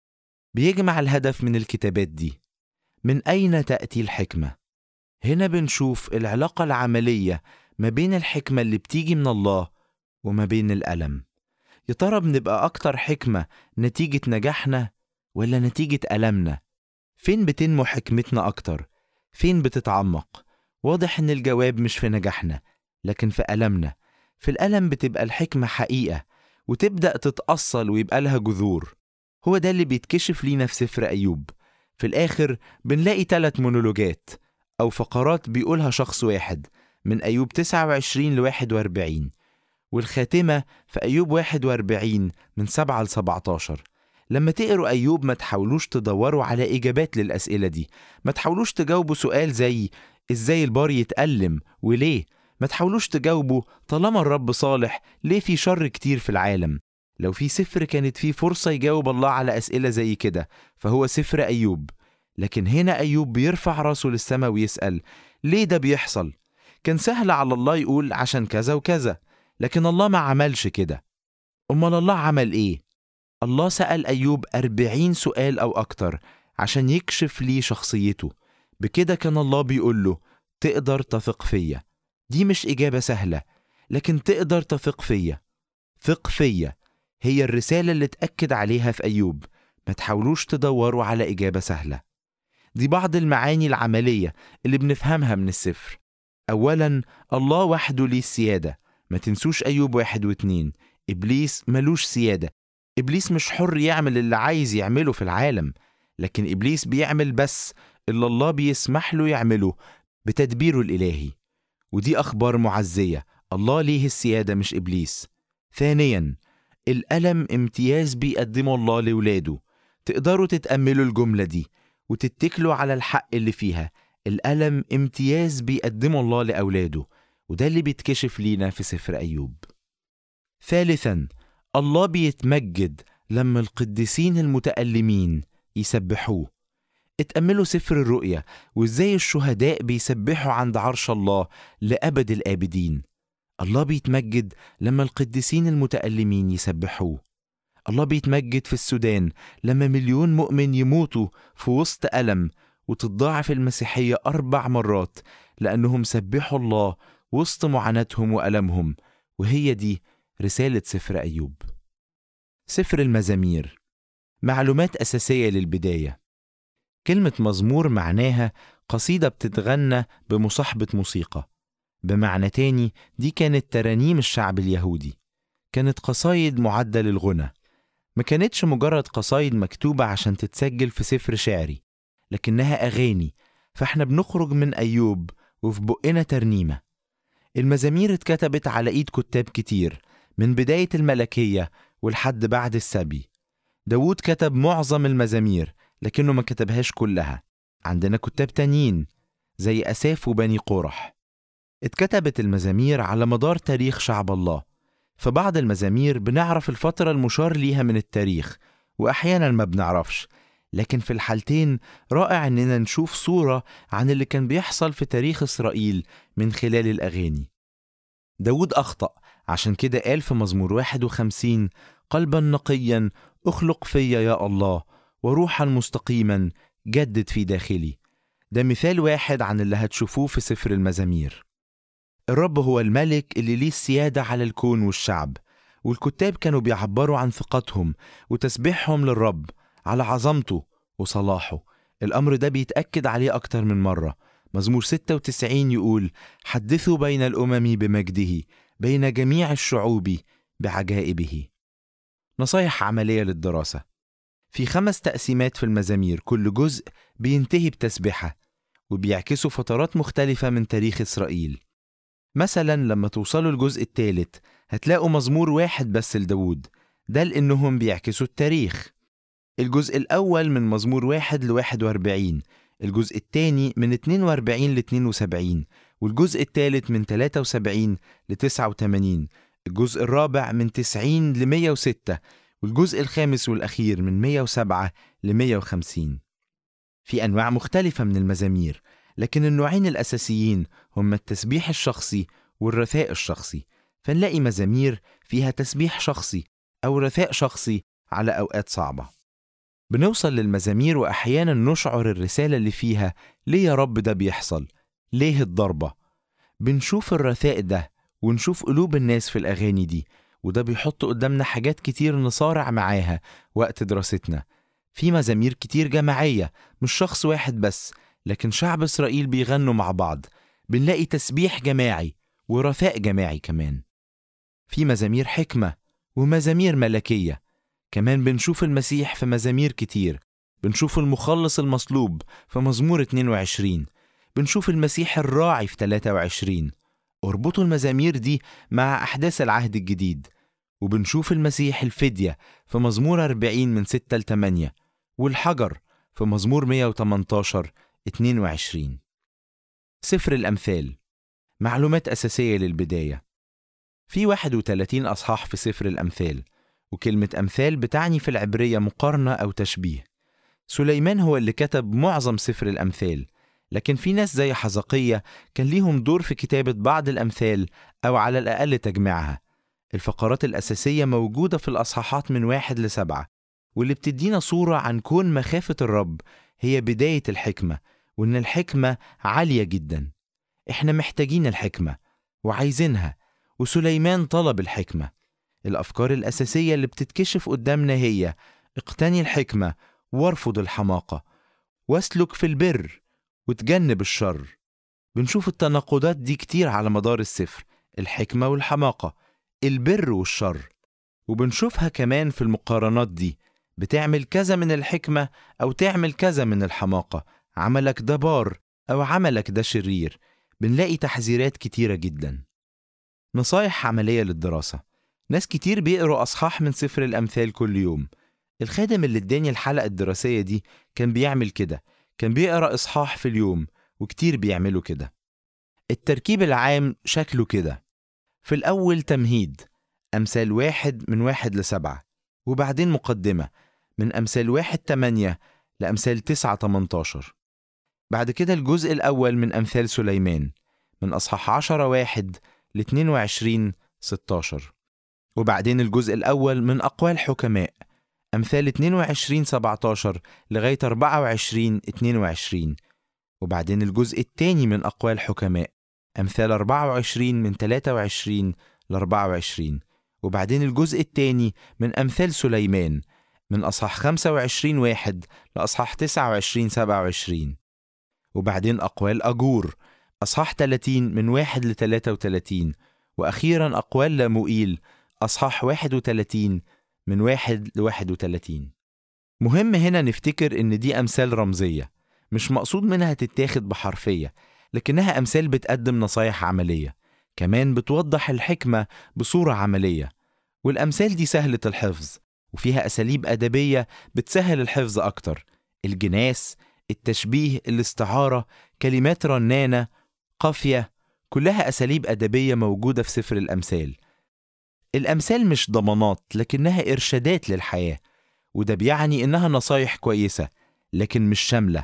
بيجمع الهدف من الكتابات دي من أين تأتي الحكمة؟ هنا بنشوف العلاقة العملية ما بين الحكمة اللي بتيجي من الله وما بين الألم يا ترى بنبقى أكتر حكمة نتيجة نجاحنا ولا نتيجة ألمنا فين بتنمو حكمتنا أكتر فين بتتعمق واضح إن الجواب مش في نجاحنا لكن في ألمنا في الألم بتبقى الحكمة حقيقة وتبدأ تتأصل ويبقى لها جذور هو ده اللي بيتكشف لينا في سفر أيوب في الآخر بنلاقي ثلاث مونولوجات أو فقرات بيقولها شخص واحد من أيوب 29 ل 41 والخاتمة في أيوب 41 من 7 ل 17 لما تقروا أيوب ما تحاولوش تدوروا على إجابات للأسئلة دي ما تحاولوش تجاوبوا سؤال زي إزاي البار يتألم وليه ما تحاولوش تجاوبوا طالما الرب صالح ليه في شر كتير في العالم لو في سفر كانت فيه فرصة يجاوب الله على أسئلة زي كده فهو سفر أيوب لكن هنا أيوب بيرفع راسه للسماء ويسأل ليه ده بيحصل؟ كان سهل على الله يقول عشان كذا وكذا لكن الله ما عملش كده أمال الله عمل إيه؟ الله سأل أيوب أربعين سؤال أو أكتر عشان يكشف ليه شخصيته بكده كان الله بيقول له تقدر تثق فيا دي مش إجابة سهلة لكن تقدر تثق فيا ثق فيا هي الرسالة اللي اتأكد عليها في أيوب ما تحاولوش تدوروا على إجابة سهلة دي بعض المعاني العملية اللي بنفهمها من السفر أولا الله وحده ليه السيادة ما تنسوش أيوب واحد واتنين إبليس ملوش سيادة إبليس مش حر يعمل اللي عايز يعمله في العالم لكن إبليس بيعمل بس اللي الله بيسمح له يعمله بتدبيره الإلهي ودي أخبار معزية الله ليه السيادة مش إبليس ثانيا الألم امتياز بيقدمه الله لولاده تقدروا تتأملوا الجملة دي وتتكلوا على الحق اللي فيها الألم امتياز بيقدمه الله لأولاده وده اللي بيتكشف لينا في سفر أيوب ثالثا الله بيتمجد لما القديسين المتألمين يسبحوه اتأملوا سفر الرؤيا وازاي الشهداء بيسبحوا عند عرش الله لأبد الآبدين الله بيتمجد لما القديسين المتألمين يسبحوه الله بيتمجد في السودان لما مليون مؤمن يموتوا في وسط ألم وتتضاعف المسيحية أربع مرات لأنهم سبحوا الله وسط معاناتهم وألمهم وهي دي رسالة سفر أيوب سفر المزامير معلومات أساسية للبداية كلمة مزمور معناها قصيدة بتتغنى بمصاحبة موسيقى بمعنى تاني دي كانت ترانيم الشعب اليهودي كانت قصايد معدة للغنى ما كانتش مجرد قصايد مكتوبة عشان تتسجل في سفر شعري لكنها أغاني فاحنا بنخرج من أيوب وفي بقنا ترنيمة المزامير اتكتبت على إيد كتاب كتير من بداية الملكية ولحد بعد السبي داود كتب معظم المزامير لكنه ما كتبهاش كلها عندنا كتاب تانيين زي أساف وبني قرح اتكتبت المزامير على مدار تاريخ شعب الله في بعض المزامير بنعرف الفترة المشار ليها من التاريخ وأحيانا ما بنعرفش لكن في الحالتين رائع إننا نشوف صورة عن اللي كان بيحصل في تاريخ إسرائيل من خلال الأغاني داود أخطأ عشان كده قال في مزمور 51 قلبا نقيا اخلق فيا يا الله وروحا مستقيما جدد في داخلي ده مثال واحد عن اللي هتشوفوه في سفر المزامير الرب هو الملك اللي ليه السيادة على الكون والشعب والكتاب كانوا بيعبروا عن ثقتهم وتسبيحهم للرب على عظمته وصلاحه الأمر ده بيتأكد عليه أكتر من مرة مزمور 96 يقول حدثوا بين الأمم بمجده بين جميع الشعوب بعجائبه نصايح عملية للدراسة في خمس تقسيمات في المزامير كل جزء بينتهي بتسبحة وبيعكسوا فترات مختلفة من تاريخ إسرائيل مثلا لما توصلوا الجزء الثالث هتلاقوا مزمور واحد بس لداود ده لأنهم بيعكسوا التاريخ الجزء الأول من مزمور واحد لواحد واربعين الجزء الثاني من 42 ل 72 والجزء الثالث من 73 ل 89 الجزء الرابع من 90 ل 106 والجزء الخامس والأخير من 107 ل 150 في أنواع مختلفة من المزامير لكن النوعين الأساسيين هما التسبيح الشخصي والرثاء الشخصي فنلاقي مزامير فيها تسبيح شخصي أو رثاء شخصي على أوقات صعبة بنوصل للمزامير وأحيانا نشعر الرسالة اللي فيها ليه يا رب ده بيحصل؟ ليه الضربة؟ بنشوف الرثاء ده ونشوف قلوب الناس في الأغاني دي وده بيحط قدامنا حاجات كتير نصارع معاها وقت دراستنا في مزامير كتير جماعية مش شخص واحد بس لكن شعب إسرائيل بيغنوا مع بعض بنلاقي تسبيح جماعي ورثاء جماعي كمان في مزامير حكمة ومزامير ملكية كمان بنشوف المسيح في مزامير كتير بنشوف المخلص المصلوب في مزمور 22 بنشوف المسيح الراعي في 23 اربطوا المزامير دي مع أحداث العهد الجديد وبنشوف المسيح الفدية في مزمور 40 من 6 ل 8 والحجر في مزمور 118 22 سفر الأمثال معلومات أساسية للبداية في 31 أصحاح في سفر الأمثال وكلمة أمثال بتعني في العبرية مقارنة أو تشبيه سليمان هو اللي كتب معظم سفر الأمثال لكن في ناس زي حزقية كان ليهم دور في كتابة بعض الأمثال أو على الأقل تجميعها الفقرات الأساسية موجودة في الأصحاحات من واحد لسبعة واللي بتدينا صورة عن كون مخافة الرب هي بداية الحكمة وإن الحكمة عالية جدا إحنا محتاجين الحكمة وعايزينها وسليمان طلب الحكمة الأفكار الأساسية اللي بتتكشف قدامنا هي اقتني الحكمة وارفض الحماقة واسلك في البر وتجنب الشر بنشوف التناقضات دي كتير على مدار السفر الحكمة والحماقة البر والشر وبنشوفها كمان في المقارنات دي بتعمل كذا من الحكمة أو تعمل كذا من الحماقة عملك ده بار أو عملك ده شرير بنلاقي تحذيرات كتيرة جدا نصايح عملية للدراسة ناس كتير بيقروا أصحاح من سفر الأمثال كل يوم الخادم اللي اداني الحلقة الدراسية دي كان بيعمل كده كان بيقرأ إصحاح في اليوم وكتير بيعملوا كده التركيب العام شكله كده في الأول تمهيد أمثال واحد من واحد لسبعة وبعدين مقدمة من أمثال واحد تمانية لأمثال تسعة تمنتاشر بعد كده الجزء الأول من أمثال سليمان من أصحاح عشرة واحد لاتنين وعشرين ستاشر وبعدين الجزء الأول من أقوال حكماء أمثال 22 17 لغاية 24 22 وبعدين الجزء الثاني من أقوال حكماء أمثال 24 من 23 ل 24 وبعدين الجزء الثاني من أمثال سليمان من أصحاح 25 واحد لأصحاح 29 27 وبعدين أقوال أجور أصحاح 30 من واحد ل 33 وأخيرا أقوال لاموئيل أصحاح 31 من واحد ل 31 مهم هنا نفتكر إن دي أمثال رمزية مش مقصود منها تتاخد بحرفية لكنها أمثال بتقدم نصايح عملية كمان بتوضح الحكمة بصورة عملية والأمثال دي سهلة الحفظ وفيها أساليب أدبية بتسهل الحفظ أكتر الجناس التشبيه الاستعارة كلمات رنانة قافية كلها أساليب أدبية موجودة في سفر الأمثال الأمثال مش ضمانات لكنها إرشادات للحياة وده بيعني إنها نصايح كويسة لكن مش شاملة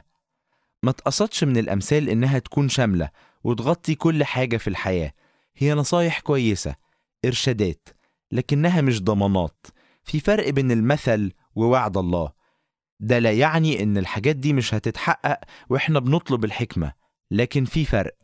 ما تقصدش من الأمثال إنها تكون شاملة وتغطي كل حاجة في الحياة هي نصايح كويسة إرشادات لكنها مش ضمانات في فرق بين المثل ووعد الله ده لا يعني إن الحاجات دي مش هتتحقق وإحنا بنطلب الحكمة لكن في فرق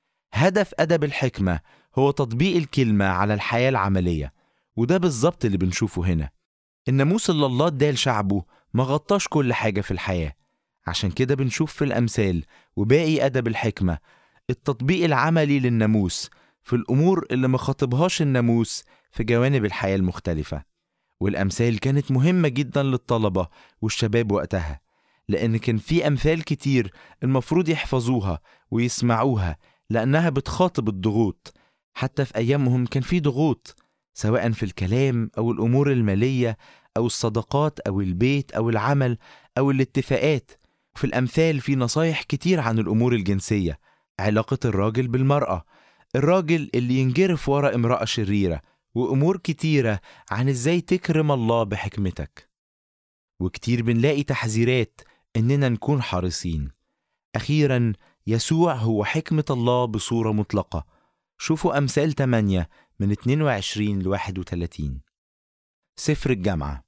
هدف أدب الحكمة هو تطبيق الكلمة على الحياة العملية وده بالظبط اللي بنشوفه هنا الناموس اللي الله اداه لشعبه ما غطاش كل حاجة في الحياة عشان كده بنشوف في الأمثال وباقي أدب الحكمة التطبيق العملي للناموس في الأمور اللي ما خاطبهاش الناموس في جوانب الحياة المختلفة والأمثال كانت مهمة جدا للطلبة والشباب وقتها لأن كان في أمثال كتير المفروض يحفظوها ويسمعوها لأنها بتخاطب الضغوط حتى في أيامهم كان في ضغوط سواء في الكلام أو الأمور المالية أو الصداقات أو البيت أو العمل أو الاتفاقات في الأمثال في نصايح كتير عن الأمور الجنسية علاقة الراجل بالمرأة الراجل اللي ينجرف ورا امرأة شريرة وأمور كتيرة عن إزاي تكرم الله بحكمتك وكتير بنلاقي تحذيرات إننا نكون حريصين أخيرا يسوع هو حكمة الله بصورة مطلقة شوفوا أمثال 8 من 22 ل 31 سفر الجامعة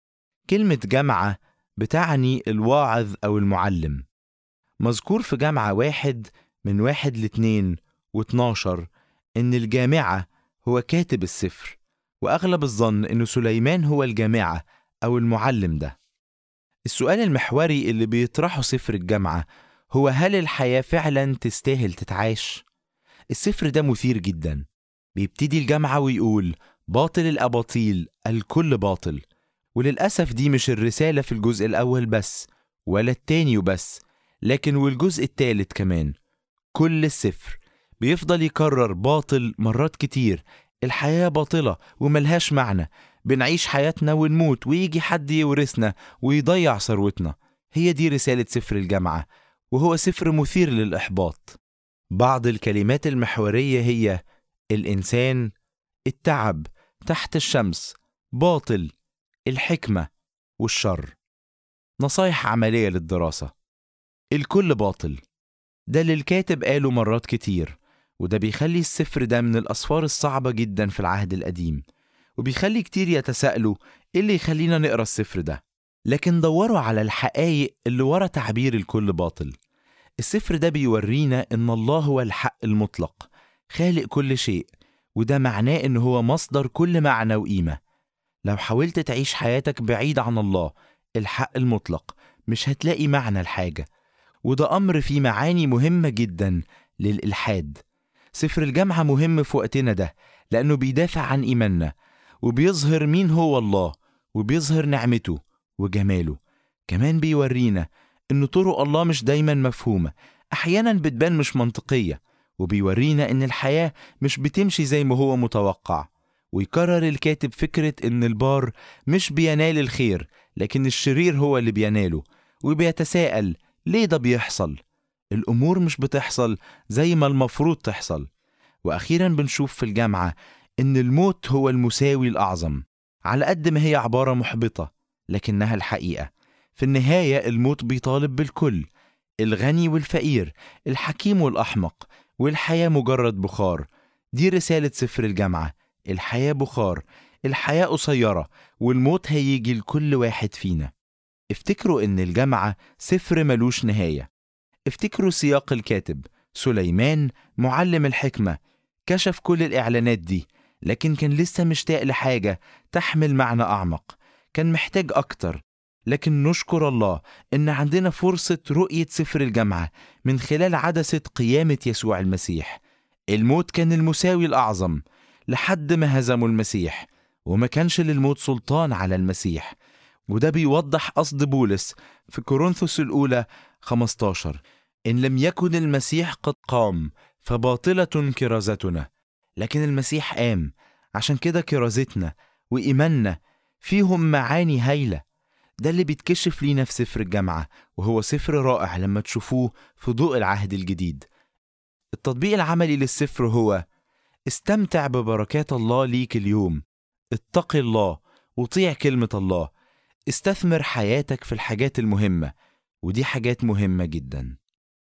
كلمة جامعة بتعني الواعظ أو المعلم مذكور في جامعة واحد من واحد لاتنين واتناشر إن الجامعة هو كاتب السفر وأغلب الظن إنه سليمان هو الجامعة أو المعلم ده السؤال المحوري اللي بيطرحه سفر الجامعة هو هل الحياة فعلا تستاهل تتعاش؟ السفر ده مثير جدا بيبتدي الجامعة ويقول باطل الأباطيل الكل باطل وللأسف دي مش الرسالة في الجزء الأول بس ولا التاني وبس لكن والجزء التالت كمان كل السفر بيفضل يكرر باطل مرات كتير الحياة باطلة وملهاش معنى بنعيش حياتنا ونموت ويجي حد يورثنا ويضيع ثروتنا هي دي رسالة سفر الجامعة وهو سفر مثير للإحباط بعض الكلمات المحورية هي الإنسان التعب تحت الشمس باطل الحكمة والشر نصايح عملية للدراسة الكل باطل ده اللي الكاتب قاله مرات كتير وده بيخلي السفر ده من الأسفار الصعبة جدا في العهد القديم وبيخلي كتير يتساءلوا إيه اللي يخلينا نقرأ السفر ده لكن دوروا على الحقائق اللي ورا تعبير الكل باطل السفر ده بيورينا إن الله هو الحق المطلق خالق كل شيء وده معناه إن هو مصدر كل معنى وقيمة لو حاولت تعيش حياتك بعيد عن الله الحق المطلق مش هتلاقي معنى الحاجة وده أمر فيه معاني مهمة جدا للإلحاد سفر الجامعة مهم في وقتنا ده لأنه بيدافع عن إيماننا وبيظهر مين هو الله وبيظهر نعمته وجماله كمان بيورينا إن طرق الله مش دايما مفهومة أحيانا بتبان مش منطقية وبيورينا إن الحياة مش بتمشي زي ما هو متوقع ويكرر الكاتب فكرة إن البار مش بينال الخير لكن الشرير هو اللي بيناله وبيتساءل ليه ده بيحصل؟ الأمور مش بتحصل زي ما المفروض تحصل وأخيرا بنشوف في الجامعة إن الموت هو المساوي الأعظم على قد ما هي عبارة محبطة لكنها الحقيقة في النهاية الموت بيطالب بالكل الغني والفقير الحكيم والأحمق والحياة مجرد بخار دي رسالة سفر الجامعة الحياة بخار الحياة قصيرة والموت هيجي لكل واحد فينا افتكروا ان الجامعة سفر ملوش نهاية افتكروا سياق الكاتب سليمان معلم الحكمة كشف كل الإعلانات دي لكن كان لسه مشتاق لحاجة تحمل معنى أعمق كان محتاج أكتر لكن نشكر الله إن عندنا فرصة رؤية سفر الجامعة من خلال عدسة قيامة يسوع المسيح الموت كان المساوي الأعظم لحد ما هزموا المسيح وما كانش للموت سلطان على المسيح وده بيوضح قصد بولس في كورنثوس الأولى 15 إن لم يكن المسيح قد قام فباطلة كرازتنا لكن المسيح قام عشان كده كرازتنا وإيماننا فيهم معاني هايلة ده اللي بيتكشف لينا في سفر الجامعة وهو سفر رائع لما تشوفوه في ضوء العهد الجديد التطبيق العملي للسفر هو استمتع ببركات الله ليك اليوم اتقي الله وطيع كلمة الله استثمر حياتك في الحاجات المهمة ودي حاجات مهمة جدا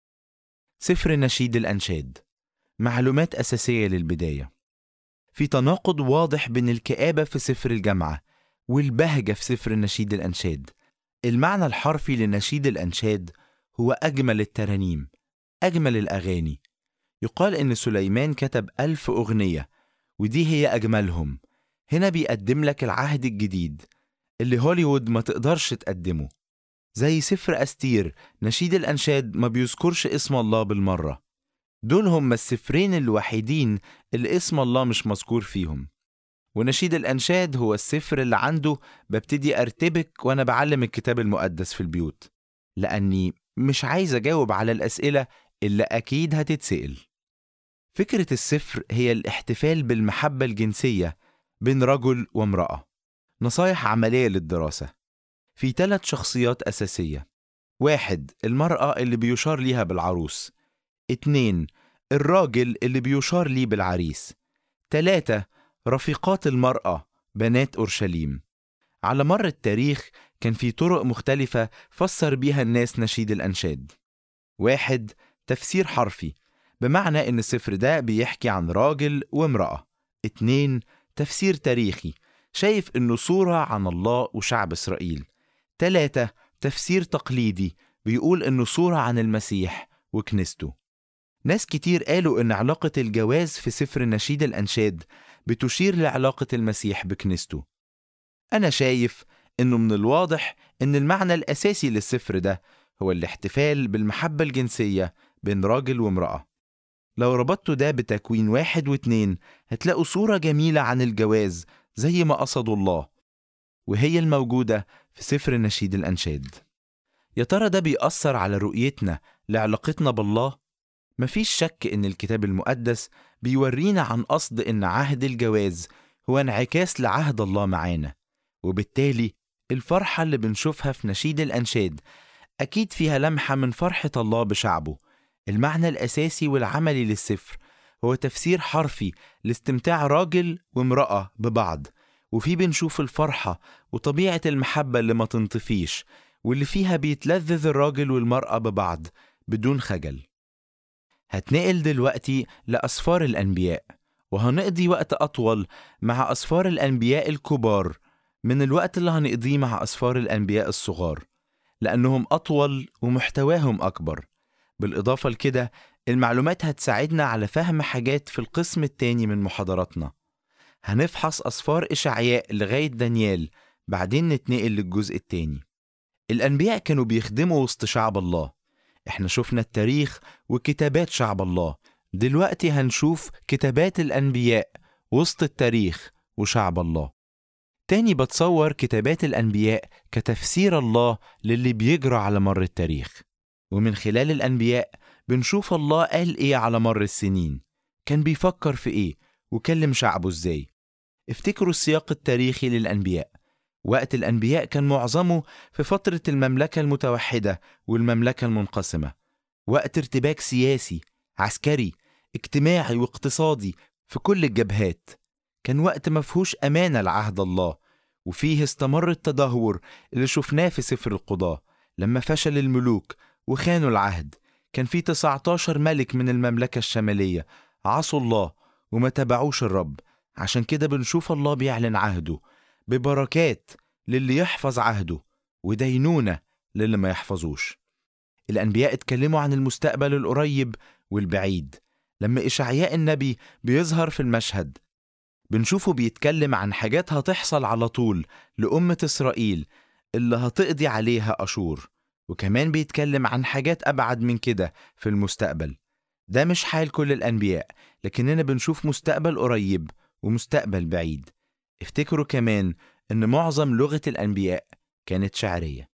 سفر نشيد الأنشاد معلومات أساسية للبداية في تناقض واضح بين الكآبة في سفر الجامعة والبهجة في سفر نشيد الأنشاد المعنى الحرفي لنشيد الأنشاد هو أجمل الترانيم أجمل الأغاني يقال إن سليمان كتب ألف أغنية ودي هي أجملهم هنا بيقدم لك العهد الجديد اللي هوليوود ما تقدرش تقدمه زي سفر أستير نشيد الأنشاد ما بيذكرش اسم الله بالمرة دول هم السفرين الوحيدين اللي اسم الله مش مذكور فيهم ونشيد الأنشاد هو السفر اللي عنده ببتدي أرتبك وأنا بعلم الكتاب المقدس في البيوت لأني مش عايز أجاوب على الأسئلة اللي أكيد هتتسأل فكرة السفر هي الاحتفال بالمحبة الجنسية بين رجل وامرأة نصايح عملية للدراسة في ثلاث شخصيات أساسية واحد المرأة اللي بيشار ليها بالعروس اتنين الراجل اللي بيشار ليه بالعريس تلاتة رفيقات المرأة بنات أورشليم على مر التاريخ كان في طرق مختلفة فسر بيها الناس نشيد الأنشاد واحد تفسير حرفي بمعنى إن السفر ده بيحكي عن راجل وامرأة اتنين تفسير تاريخي شايف إنه صورة عن الله وشعب إسرائيل تلاتة تفسير تقليدي بيقول إنه صورة عن المسيح وكنيسته ناس كتير قالوا إن علاقة الجواز في سفر نشيد الأنشاد بتشير لعلاقة المسيح بكنيسته أنا شايف إنه من الواضح إن المعنى الأساسي للسفر ده هو الاحتفال بالمحبة الجنسية بين راجل وامرأة لو ربطتوا ده بتكوين واحد واتنين هتلاقوا صورة جميلة عن الجواز زي ما قصدوا الله وهي الموجودة في سفر نشيد الأنشاد يا ترى ده بيأثر على رؤيتنا لعلاقتنا بالله؟ مفيش شك إن الكتاب المقدس بيورينا عن قصد إن عهد الجواز هو انعكاس لعهد الله معانا وبالتالي الفرحة اللي بنشوفها في نشيد الأنشاد أكيد فيها لمحة من فرحة الله بشعبه المعنى الأساسي والعملي للسفر هو تفسير حرفي لاستمتاع راجل وامرأة ببعض وفيه بنشوف الفرحة وطبيعة المحبة اللي ما تنطفيش واللي فيها بيتلذذ الراجل والمرأة ببعض بدون خجل هتنقل دلوقتي لأسفار الأنبياء وهنقضي وقت أطول مع أسفار الأنبياء الكبار من الوقت اللي هنقضيه مع أسفار الأنبياء الصغار لأنهم أطول ومحتواهم أكبر بالإضافة لكده المعلومات هتساعدنا على فهم حاجات في القسم التاني من محاضراتنا هنفحص أسفار إشعياء لغاية دانيال بعدين نتنقل للجزء التاني الأنبياء كانوا بيخدموا وسط شعب الله احنا شفنا التاريخ وكتابات شعب الله دلوقتي هنشوف كتابات الأنبياء وسط التاريخ وشعب الله تاني بتصور كتابات الأنبياء كتفسير الله للي بيجرى على مر التاريخ ومن خلال الأنبياء بنشوف الله قال إيه على مر السنين كان بيفكر في إيه وكلم شعبه إزاي افتكروا السياق التاريخي للأنبياء وقت الأنبياء كان معظمه في فترة المملكة المتوحدة والمملكة المنقسمة وقت ارتباك سياسي عسكري اجتماعي واقتصادي في كل الجبهات كان وقت مفهوش أمانة لعهد الله وفيه استمر التدهور اللي شفناه في سفر القضاة لما فشل الملوك وخانوا العهد كان في 19 ملك من المملكة الشمالية عصوا الله وما تبعوش الرب عشان كده بنشوف الله بيعلن عهده ببركات للي يحفظ عهده ودينونة للي ما يحفظوش الأنبياء اتكلموا عن المستقبل القريب والبعيد لما إشعياء النبي بيظهر في المشهد بنشوفه بيتكلم عن حاجات هتحصل على طول لأمة إسرائيل اللي هتقضي عليها أشور وكمان بيتكلم عن حاجات أبعد من كده في المستقبل ده مش حال كل الأنبياء لكننا بنشوف مستقبل قريب ومستقبل بعيد افتكروا كمان إن معظم لغة الأنبياء كانت شعرية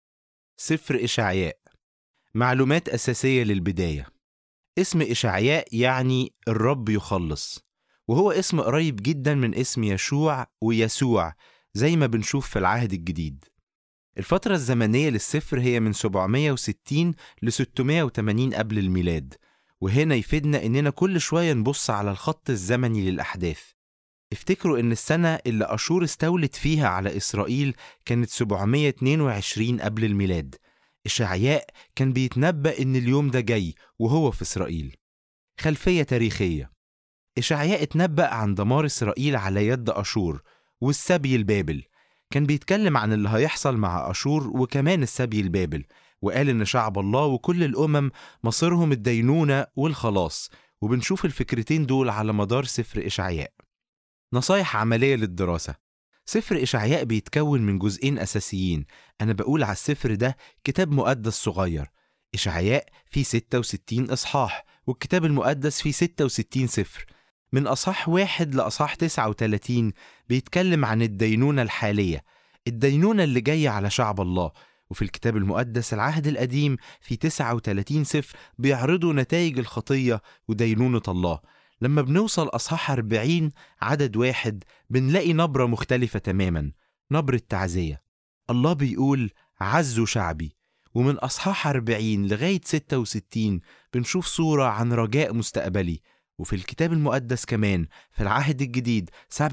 سفر إشعياء معلومات أساسية للبداية اسم إشعياء يعني الرب يخلص وهو اسم قريب جدا من اسم يشوع ويسوع زي ما بنشوف في العهد الجديد الفترة الزمنية للسفر هي من 760 ل 680 قبل الميلاد وهنا يفيدنا إننا كل شوية نبص على الخط الزمني للأحداث افتكروا إن السنة اللي أشور استولت فيها على إسرائيل كانت 722 قبل الميلاد إشعياء كان بيتنبأ إن اليوم ده جاي وهو في إسرائيل خلفية تاريخية إشعياء اتنبأ عن دمار إسرائيل على يد أشور والسبي البابل كان بيتكلم عن اللي هيحصل مع أشور وكمان السبي البابل وقال إن شعب الله وكل الأمم مصيرهم الدينونة والخلاص وبنشوف الفكرتين دول على مدار سفر إشعياء نصايح عملية للدراسة سفر إشعياء بيتكون من جزئين أساسيين أنا بقول على السفر ده كتاب مقدس صغير إشعياء فيه 66 إصحاح والكتاب المقدس فيه 66 سفر من أصح واحد لأصح 39 بيتكلم عن الدينونة الحالية الدينونة اللي جاية على شعب الله وفي الكتاب المقدس العهد القديم في 39 سفر بيعرضوا نتائج الخطية ودينونة الله لما بنوصل أصحاح 40 عدد واحد بنلاقي نبرة مختلفة تماما نبرة تعزية الله بيقول عزوا شعبي ومن أصحاح 40 لغاية 66 بنشوف صورة عن رجاء مستقبلي وفي الكتاب المقدس كمان في العهد الجديد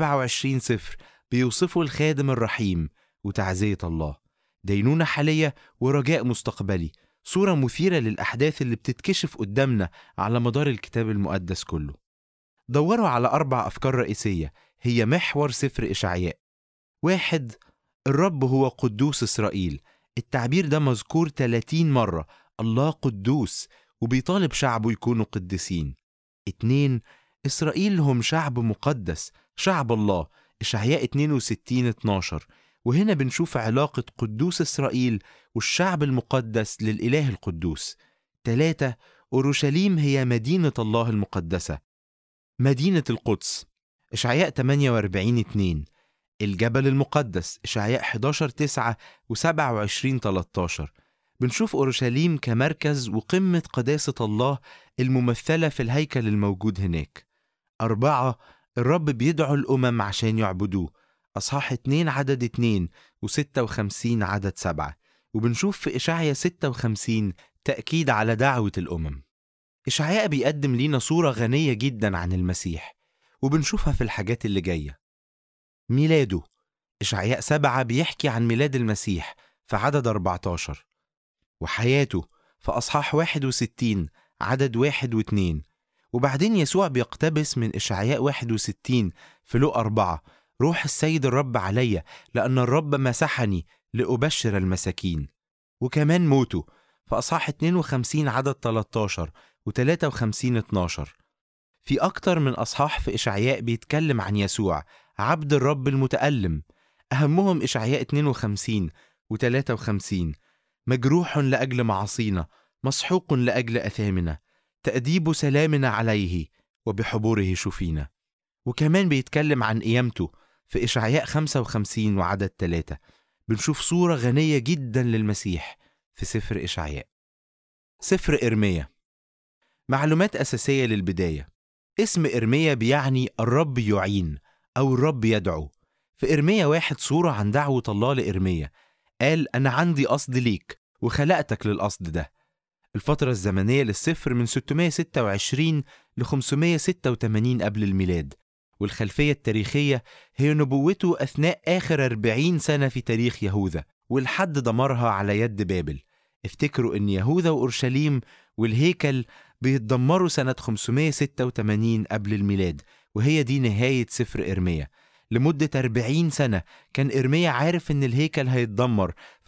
27 سفر بيوصفوا الخادم الرحيم وتعزية الله دينونة حالية ورجاء مستقبلي صورة مثيرة للأحداث اللي بتتكشف قدامنا على مدار الكتاب المقدس كله دوروا على أربع أفكار رئيسية هي محور سفر إشعياء واحد الرب هو قدوس إسرائيل التعبير ده مذكور 30 مرة الله قدوس وبيطالب شعبه يكونوا قديسين اتنين إسرائيل هم شعب مقدس شعب الله إشعياء 62 12 وهنا بنشوف علاقة قدوس إسرائيل والشعب المقدس للإله القدوس تلاتة أورشليم هي مدينة الله المقدسة مدينة القدس إشعياء 48 2 الجبل المقدس إشعياء 11 9 و 27 13 بنشوف أورشليم كمركز وقمة قداسة الله الممثلة في الهيكل الموجود هناك أربعة الرب بيدعو الأمم عشان يعبدوه أصحاح 2 عدد 2 و56 عدد 7 وبنشوف في إشعيا 56 تأكيد على دعوة الأمم إشعياء بيقدم لينا صورة غنية جدا عن المسيح وبنشوفها في الحاجات اللي جاية ميلاده إشعياء سبعة بيحكي عن ميلاد المسيح في عدد 14 وحياته في أصحاح 61 عدد واحد واثنين وبعدين يسوع بيقتبس من إشعياء 61 في لو أربعة روح السيد الرب عليا لأن الرب مسحني لأبشر المساكين وكمان موته في أصحاح 52 عدد 13 و53 12 في أكتر من أصحاح في إشعياء بيتكلم عن يسوع عبد الرب المتألم أهمهم إشعياء 52 و53 مجروح لأجل معاصينا مسحوق لأجل أثامنا تأديب سلامنا عليه وبحبوره شفينا وكمان بيتكلم عن قيامته في إشعياء 55 وعدد 3 بنشوف صورة غنية جدا للمسيح في سفر إشعياء سفر إرميا معلومات أساسية للبداية اسم إرميا بيعني الرب يعين أو الرب يدعو في إرميا واحد صورة عن دعوة الله لإرميا قال أنا عندي قصد ليك وخلقتك للقصد ده الفترة الزمنية للسفر من 626 ل 586 قبل الميلاد والخلفية التاريخية هي نبوته أثناء آخر 40 سنة في تاريخ يهوذا والحد دمرها على يد بابل افتكروا أن يهوذا وأورشليم والهيكل بيتدمروا سنة 586 قبل الميلاد وهي دي نهاية سفر إرميا لمدة 40 سنة كان إرميا عارف إن الهيكل هيتدمر في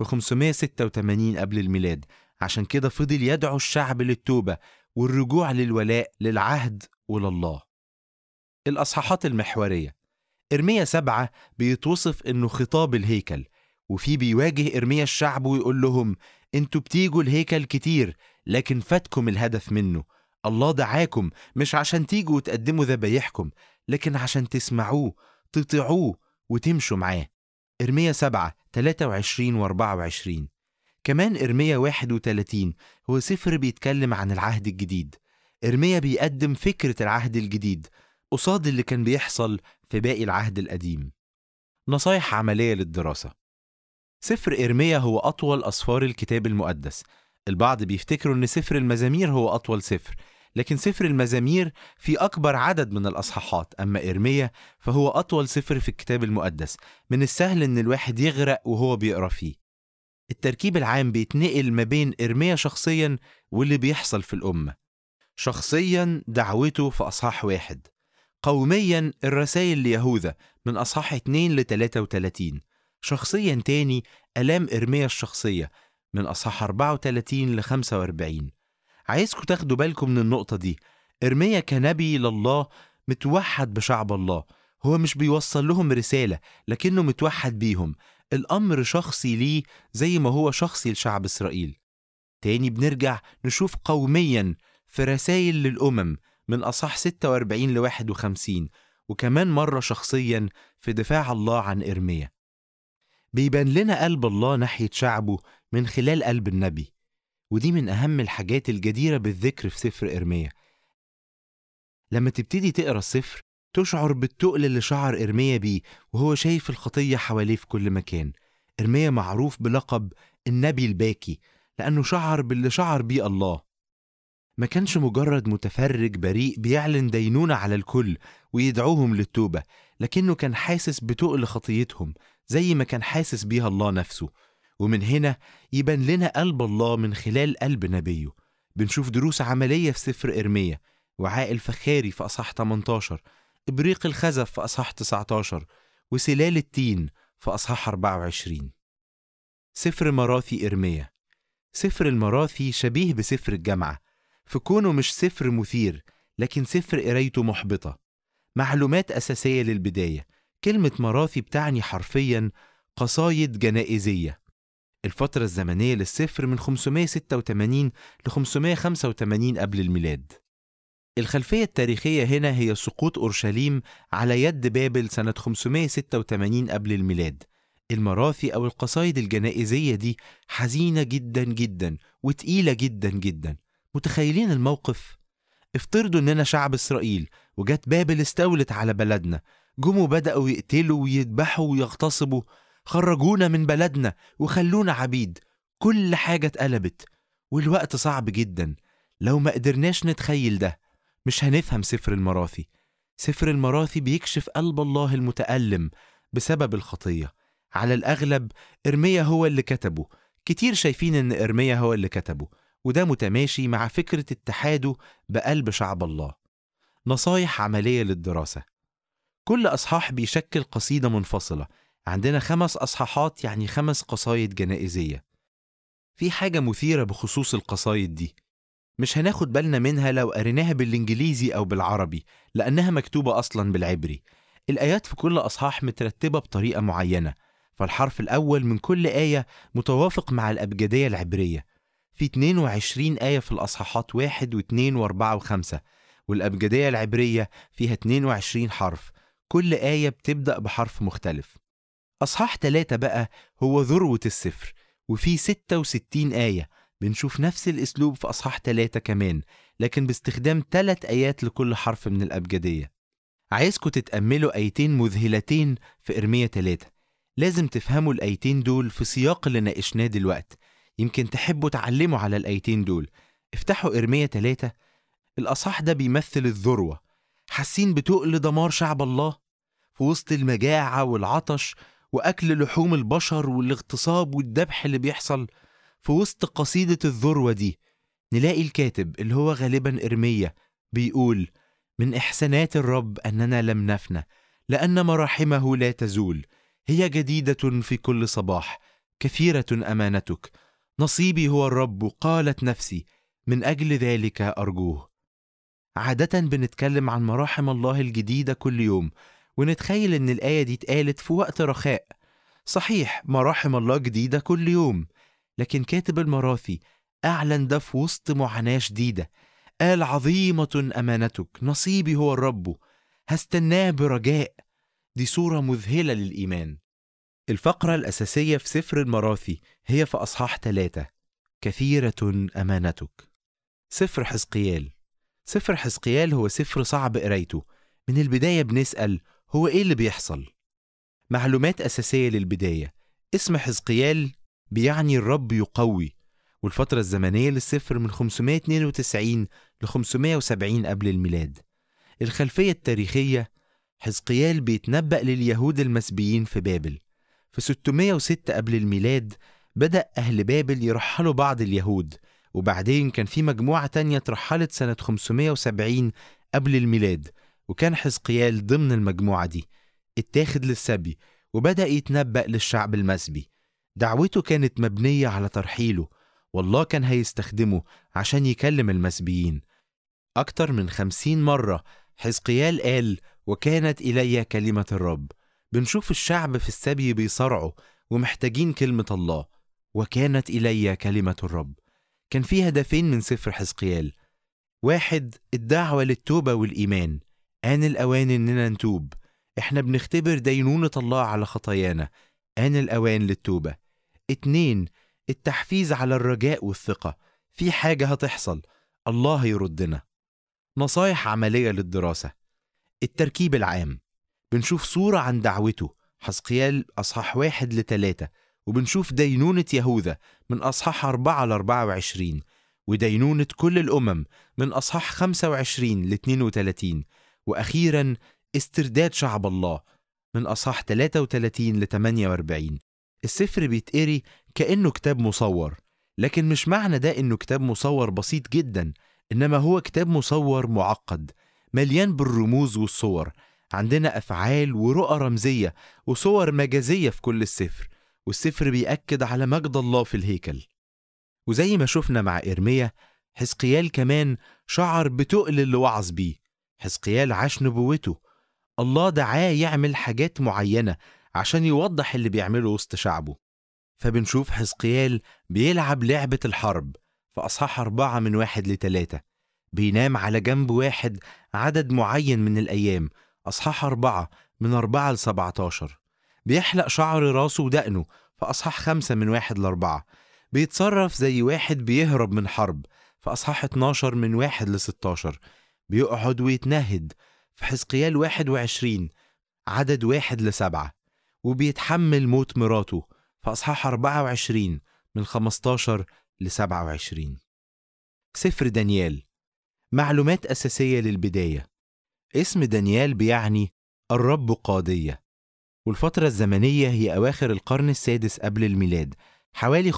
586 قبل الميلاد عشان كده فضل يدعو الشعب للتوبة والرجوع للولاء للعهد ولله الأصحاحات المحورية إرميا سبعة بيتوصف إنه خطاب الهيكل وفي بيواجه إرميا الشعب ويقول لهم انتوا بتيجوا الهيكل كتير لكن فاتكم الهدف منه الله دعاكم مش عشان تيجوا وتقدموا ذبايحكم لكن عشان تسمعوه تطيعوه وتمشوا معاه إرميا 7 23 و 24 كمان إرميا 31 هو سفر بيتكلم عن العهد الجديد إرميا بيقدم فكرة العهد الجديد قصاد اللي كان بيحصل في باقي العهد القديم نصايح عملية للدراسة سفر إرميا هو أطول أسفار الكتاب المقدس البعض بيفتكروا إن سفر المزامير هو أطول سفر لكن سفر المزامير في أكبر عدد من الأصحاحات أما إرميا فهو أطول سفر في الكتاب المقدس من السهل إن الواحد يغرق وهو بيقرأ فيه التركيب العام بيتنقل ما بين إرميا شخصيا واللي بيحصل في الأمة شخصيا دعوته في أصحاح واحد قوميا الرسائل ليهوذا من أصحاح 2 ل 33 شخصيا تاني ألام إرميا الشخصية من أصحاح 34 ل 45 عايزكم تاخدوا بالكم من النقطة دي إرميا كنبي لله متوحد بشعب الله هو مش بيوصل لهم رسالة لكنه متوحد بيهم الأمر شخصي ليه زي ما هو شخصي لشعب إسرائيل تاني بنرجع نشوف قوميا في رسائل للأمم من أصح 46 ل 51 وكمان مرة شخصيا في دفاع الله عن إرميا بيبان لنا قلب الله ناحية شعبه من خلال قلب النبي ودي من أهم الحاجات الجديرة بالذكر في سفر إرميا لما تبتدي تقرا السفر تشعر بالتقل اللي شعر إرميا بيه وهو شايف الخطية حواليه في كل مكان إرميا معروف بلقب النبي الباكي لأنه شعر باللي شعر بيه الله ما كانش مجرد متفرج بريء بيعلن دينونة على الكل ويدعوهم للتوبة لكنه كان حاسس بتقل خطيتهم زي ما كان حاسس بيها الله نفسه ومن هنا يبان لنا قلب الله من خلال قلب نبيه بنشوف دروس عملية في سفر إرميا وعاء الفخاري في أصح 18 إبريق الخزف في أصح 19 وسلال التين في أصحاح 24 سفر مراثي إرميا سفر المراثي شبيه بسفر الجامعة في كونه مش سفر مثير لكن سفر قرايته محبطة معلومات أساسية للبداية كلمة مراثي بتعني حرفيا قصايد جنائزية الفترة الزمنية للسفر من 586 ل 585 قبل الميلاد الخلفية التاريخية هنا هي سقوط أورشليم على يد بابل سنة 586 قبل الميلاد المراثي أو القصايد الجنائزية دي حزينة جدا جدا وتقيلة جدا جدا متخيلين الموقف؟ افترضوا إننا شعب إسرائيل وجت بابل استولت على بلدنا جم بدأوا يقتلوا ويذبحوا ويغتصبوا خرجونا من بلدنا وخلونا عبيد كل حاجة اتقلبت والوقت صعب جدا لو ما قدرناش نتخيل ده مش هنفهم سفر المراثي سفر المراثي بيكشف قلب الله المتألم بسبب الخطية على الأغلب إرميا هو اللي كتبه كتير شايفين إن إرميا هو اللي كتبه وده متماشي مع فكرة اتحاده بقلب شعب الله نصايح عملية للدراسة كل أصحاح بيشكل قصيدة منفصلة عندنا خمس أصحاحات يعني خمس قصايد جنائزية في حاجة مثيرة بخصوص القصايد دي مش هناخد بالنا منها لو قريناها بالإنجليزي أو بالعربي لأنها مكتوبة أصلا بالعبري الآيات في كل أصحاح مترتبة بطريقة معينة فالحرف الأول من كل آية متوافق مع الأبجدية العبرية في 22 آية في الأصحاحات واحد واثنين واربعة وخمسة والأبجدية العبرية فيها 22 حرف كل آية بتبدأ بحرف مختلف أصحاح ثلاثة بقى هو ذروة السفر وفيه 66 آية بنشوف نفس الأسلوب في أصحاح ثلاثة كمان لكن باستخدام ثلاث آيات لكل حرف من الأبجدية عايزكم تتأملوا آيتين مذهلتين في إرمية ثلاثة لازم تفهموا الآيتين دول في سياق اللي ناقشناه دلوقت يمكن تحبوا تعلموا على الآيتين دول افتحوا إرمية ثلاثة الأصح ده بيمثل الذروة حاسين بتقل دمار شعب الله في وسط المجاعة والعطش وأكل لحوم البشر والاغتصاب والذبح اللي بيحصل في وسط قصيدة الذروة دي نلاقي الكاتب اللي هو غالبا إرمية بيقول من إحسانات الرب أننا لم نفنى لأن مراحمه لا تزول هي جديدة في كل صباح كثيرة أمانتك نصيبي هو الرب قالت نفسي من أجل ذلك أرجوه عادة بنتكلم عن مراحم الله الجديدة كل يوم ونتخيل إن الآية دي اتقالت في وقت رخاء صحيح مراحم الله جديدة كل يوم لكن كاتب المراثي أعلن ده في وسط معاناة شديدة قال عظيمة أمانتك نصيبي هو الرب هستناه برجاء دي صورة مذهلة للإيمان الفقرة الأساسية في سفر المراثي هي في أصحاح ثلاثة كثيرة أمانتك سفر حزقيال سفر حزقيال هو سفر صعب قرايته من البداية بنسأل هو إيه اللي بيحصل؟ معلومات أساسية للبداية اسم حزقيال بيعني الرب يقوي والفترة الزمنية للسفر من 592 ل 570 قبل الميلاد الخلفية التاريخية حزقيال بيتنبأ لليهود المسبيين في بابل في 606 قبل الميلاد بدأ أهل بابل يرحلوا بعض اليهود وبعدين كان في مجموعة تانية اترحلت سنة 570 قبل الميلاد وكان حزقيال ضمن المجموعة دي اتاخد للسبي وبدأ يتنبأ للشعب المسبي دعوته كانت مبنية على ترحيله والله كان هيستخدمه عشان يكلم المسبيين أكتر من خمسين مرة حزقيال قال وكانت إلي كلمة الرب بنشوف الشعب في السبي بيصارعوا ومحتاجين كلمة الله وكانت إلي كلمة الرب كان في هدفين من سفر حزقيال واحد الدعوة للتوبة والإيمان آن الأوان إننا نتوب إحنا بنختبر دينونة الله على خطايانا آن الأوان للتوبة اتنين التحفيز على الرجاء والثقة في حاجة هتحصل الله هيردنا نصايح عملية للدراسة التركيب العام بنشوف صورة عن دعوته حزقيال أصحاح واحد لتلاتة وبنشوف دينونة يهوذا من أصحاح أربعة لأربعة وعشرين ودينونة كل الأمم من أصحاح خمسة وعشرين لاتنين وتلاتين وأخيرا استرداد شعب الله من أصحاح 33 ل 48 السفر بيتقري كأنه كتاب مصور لكن مش معنى ده إنه كتاب مصور بسيط جدا إنما هو كتاب مصور معقد مليان بالرموز والصور عندنا أفعال ورؤى رمزية وصور مجازية في كل السفر والسفر بيأكد على مجد الله في الهيكل وزي ما شفنا مع إرميا حزقيال كمان شعر بتقل اللي وعظ بيه حزقيال عاش نبوته الله دعاه يعمل حاجات معينة عشان يوضح اللي بيعمله وسط شعبه فبنشوف حزقيال بيلعب لعبة الحرب في أصحاح أربعة من واحد لتلاتة بينام على جنب واحد عدد معين من الأيام أصحاح أربعة من أربعة لسبعتاشر بيحلق شعر راسه ودقنه في أصحاح خمسة من واحد لأربعة بيتصرف زي واحد بيهرب من حرب في أصحاح 12 من واحد لستاشر بيقعد ويتنهد في حزقيال 21 عدد واحد لسبعة وبيتحمل موت مراته في أصحاح 24 من 15 ل 27 سفر دانيال معلومات أساسية للبداية اسم دانيال بيعني الرب قاضية والفترة الزمنية هي أواخر القرن السادس قبل الميلاد حوالي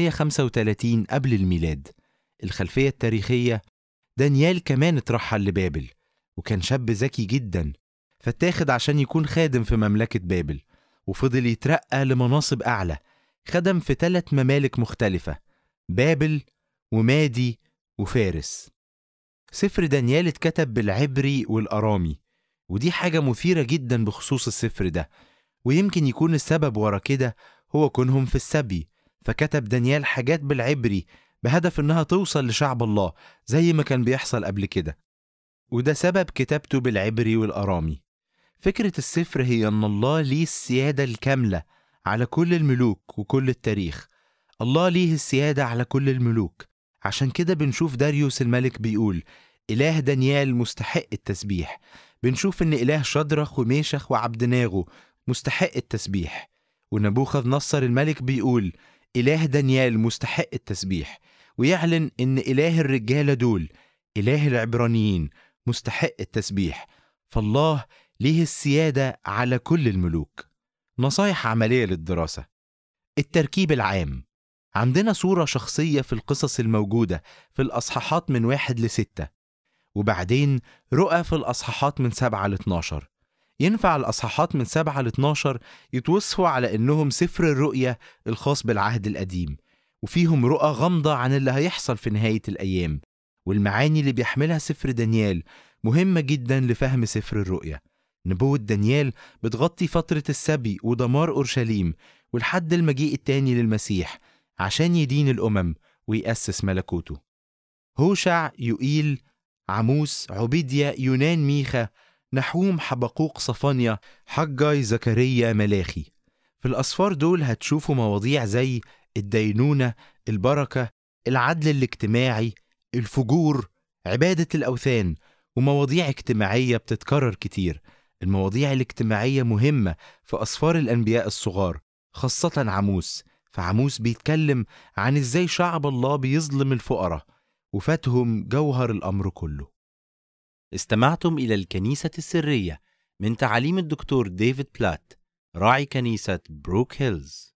535 قبل الميلاد الخلفية التاريخية دانيال كمان اترحل لبابل وكان شاب ذكي جدا فاتاخد عشان يكون خادم في مملكة بابل وفضل يترقى لمناصب أعلى خدم في ثلاث ممالك مختلفة بابل ومادي وفارس سفر دانيال اتكتب بالعبري والأرامي ودي حاجة مثيرة جدا بخصوص السفر ده ويمكن يكون السبب ورا كده هو كونهم في السبي فكتب دانيال حاجات بالعبري بهدف إنها توصل لشعب الله زي ما كان بيحصل قبل كده وده سبب كتابته بالعبري والأرامي فكرة السفر هي أن الله ليه السيادة الكاملة على كل الملوك وكل التاريخ الله ليه السيادة على كل الملوك عشان كده بنشوف داريوس الملك بيقول إله دانيال مستحق التسبيح بنشوف إن إله شدرخ وميشخ وعبدناغو مستحق التسبيح ونبوخذ نصر الملك بيقول إله دانيال مستحق التسبيح ويعلن إن إله الرجالة دول إله العبرانيين مستحق التسبيح فالله ليه السيادة على كل الملوك نصايح عملية للدراسة التركيب العام عندنا صورة شخصية في القصص الموجودة في الأصحاحات من واحد لستة وبعدين رؤى في الأصحاحات من سبعة لاتناشر ينفع الأصحاحات من سبعة لاتناشر يتوصفوا على إنهم سفر الرؤية الخاص بالعهد القديم وفيهم رؤى غامضة عن اللي هيحصل في نهاية الأيام والمعاني اللي بيحملها سفر دانيال مهمة جدا لفهم سفر الرؤيا نبوة دانيال بتغطي فترة السبي ودمار أورشليم والحد المجيء التاني للمسيح عشان يدين الأمم ويأسس ملكوته هوشع يوئيل عموس عبيديا يونان ميخا نحوم حبقوق صفانيا حجاي زكريا ملاخي في الأسفار دول هتشوفوا مواضيع زي الدينونة البركة العدل الاجتماعي الفجور عبادة الأوثان ومواضيع اجتماعية بتتكرر كتير المواضيع الاجتماعية مهمة في أسفار الأنبياء الصغار خاصة عموس فعموس بيتكلم عن إزاي شعب الله بيظلم الفقراء وفاتهم جوهر الأمر كله استمعتم إلى الكنيسة السرية من تعاليم الدكتور ديفيد بلات راعي كنيسة بروك هيلز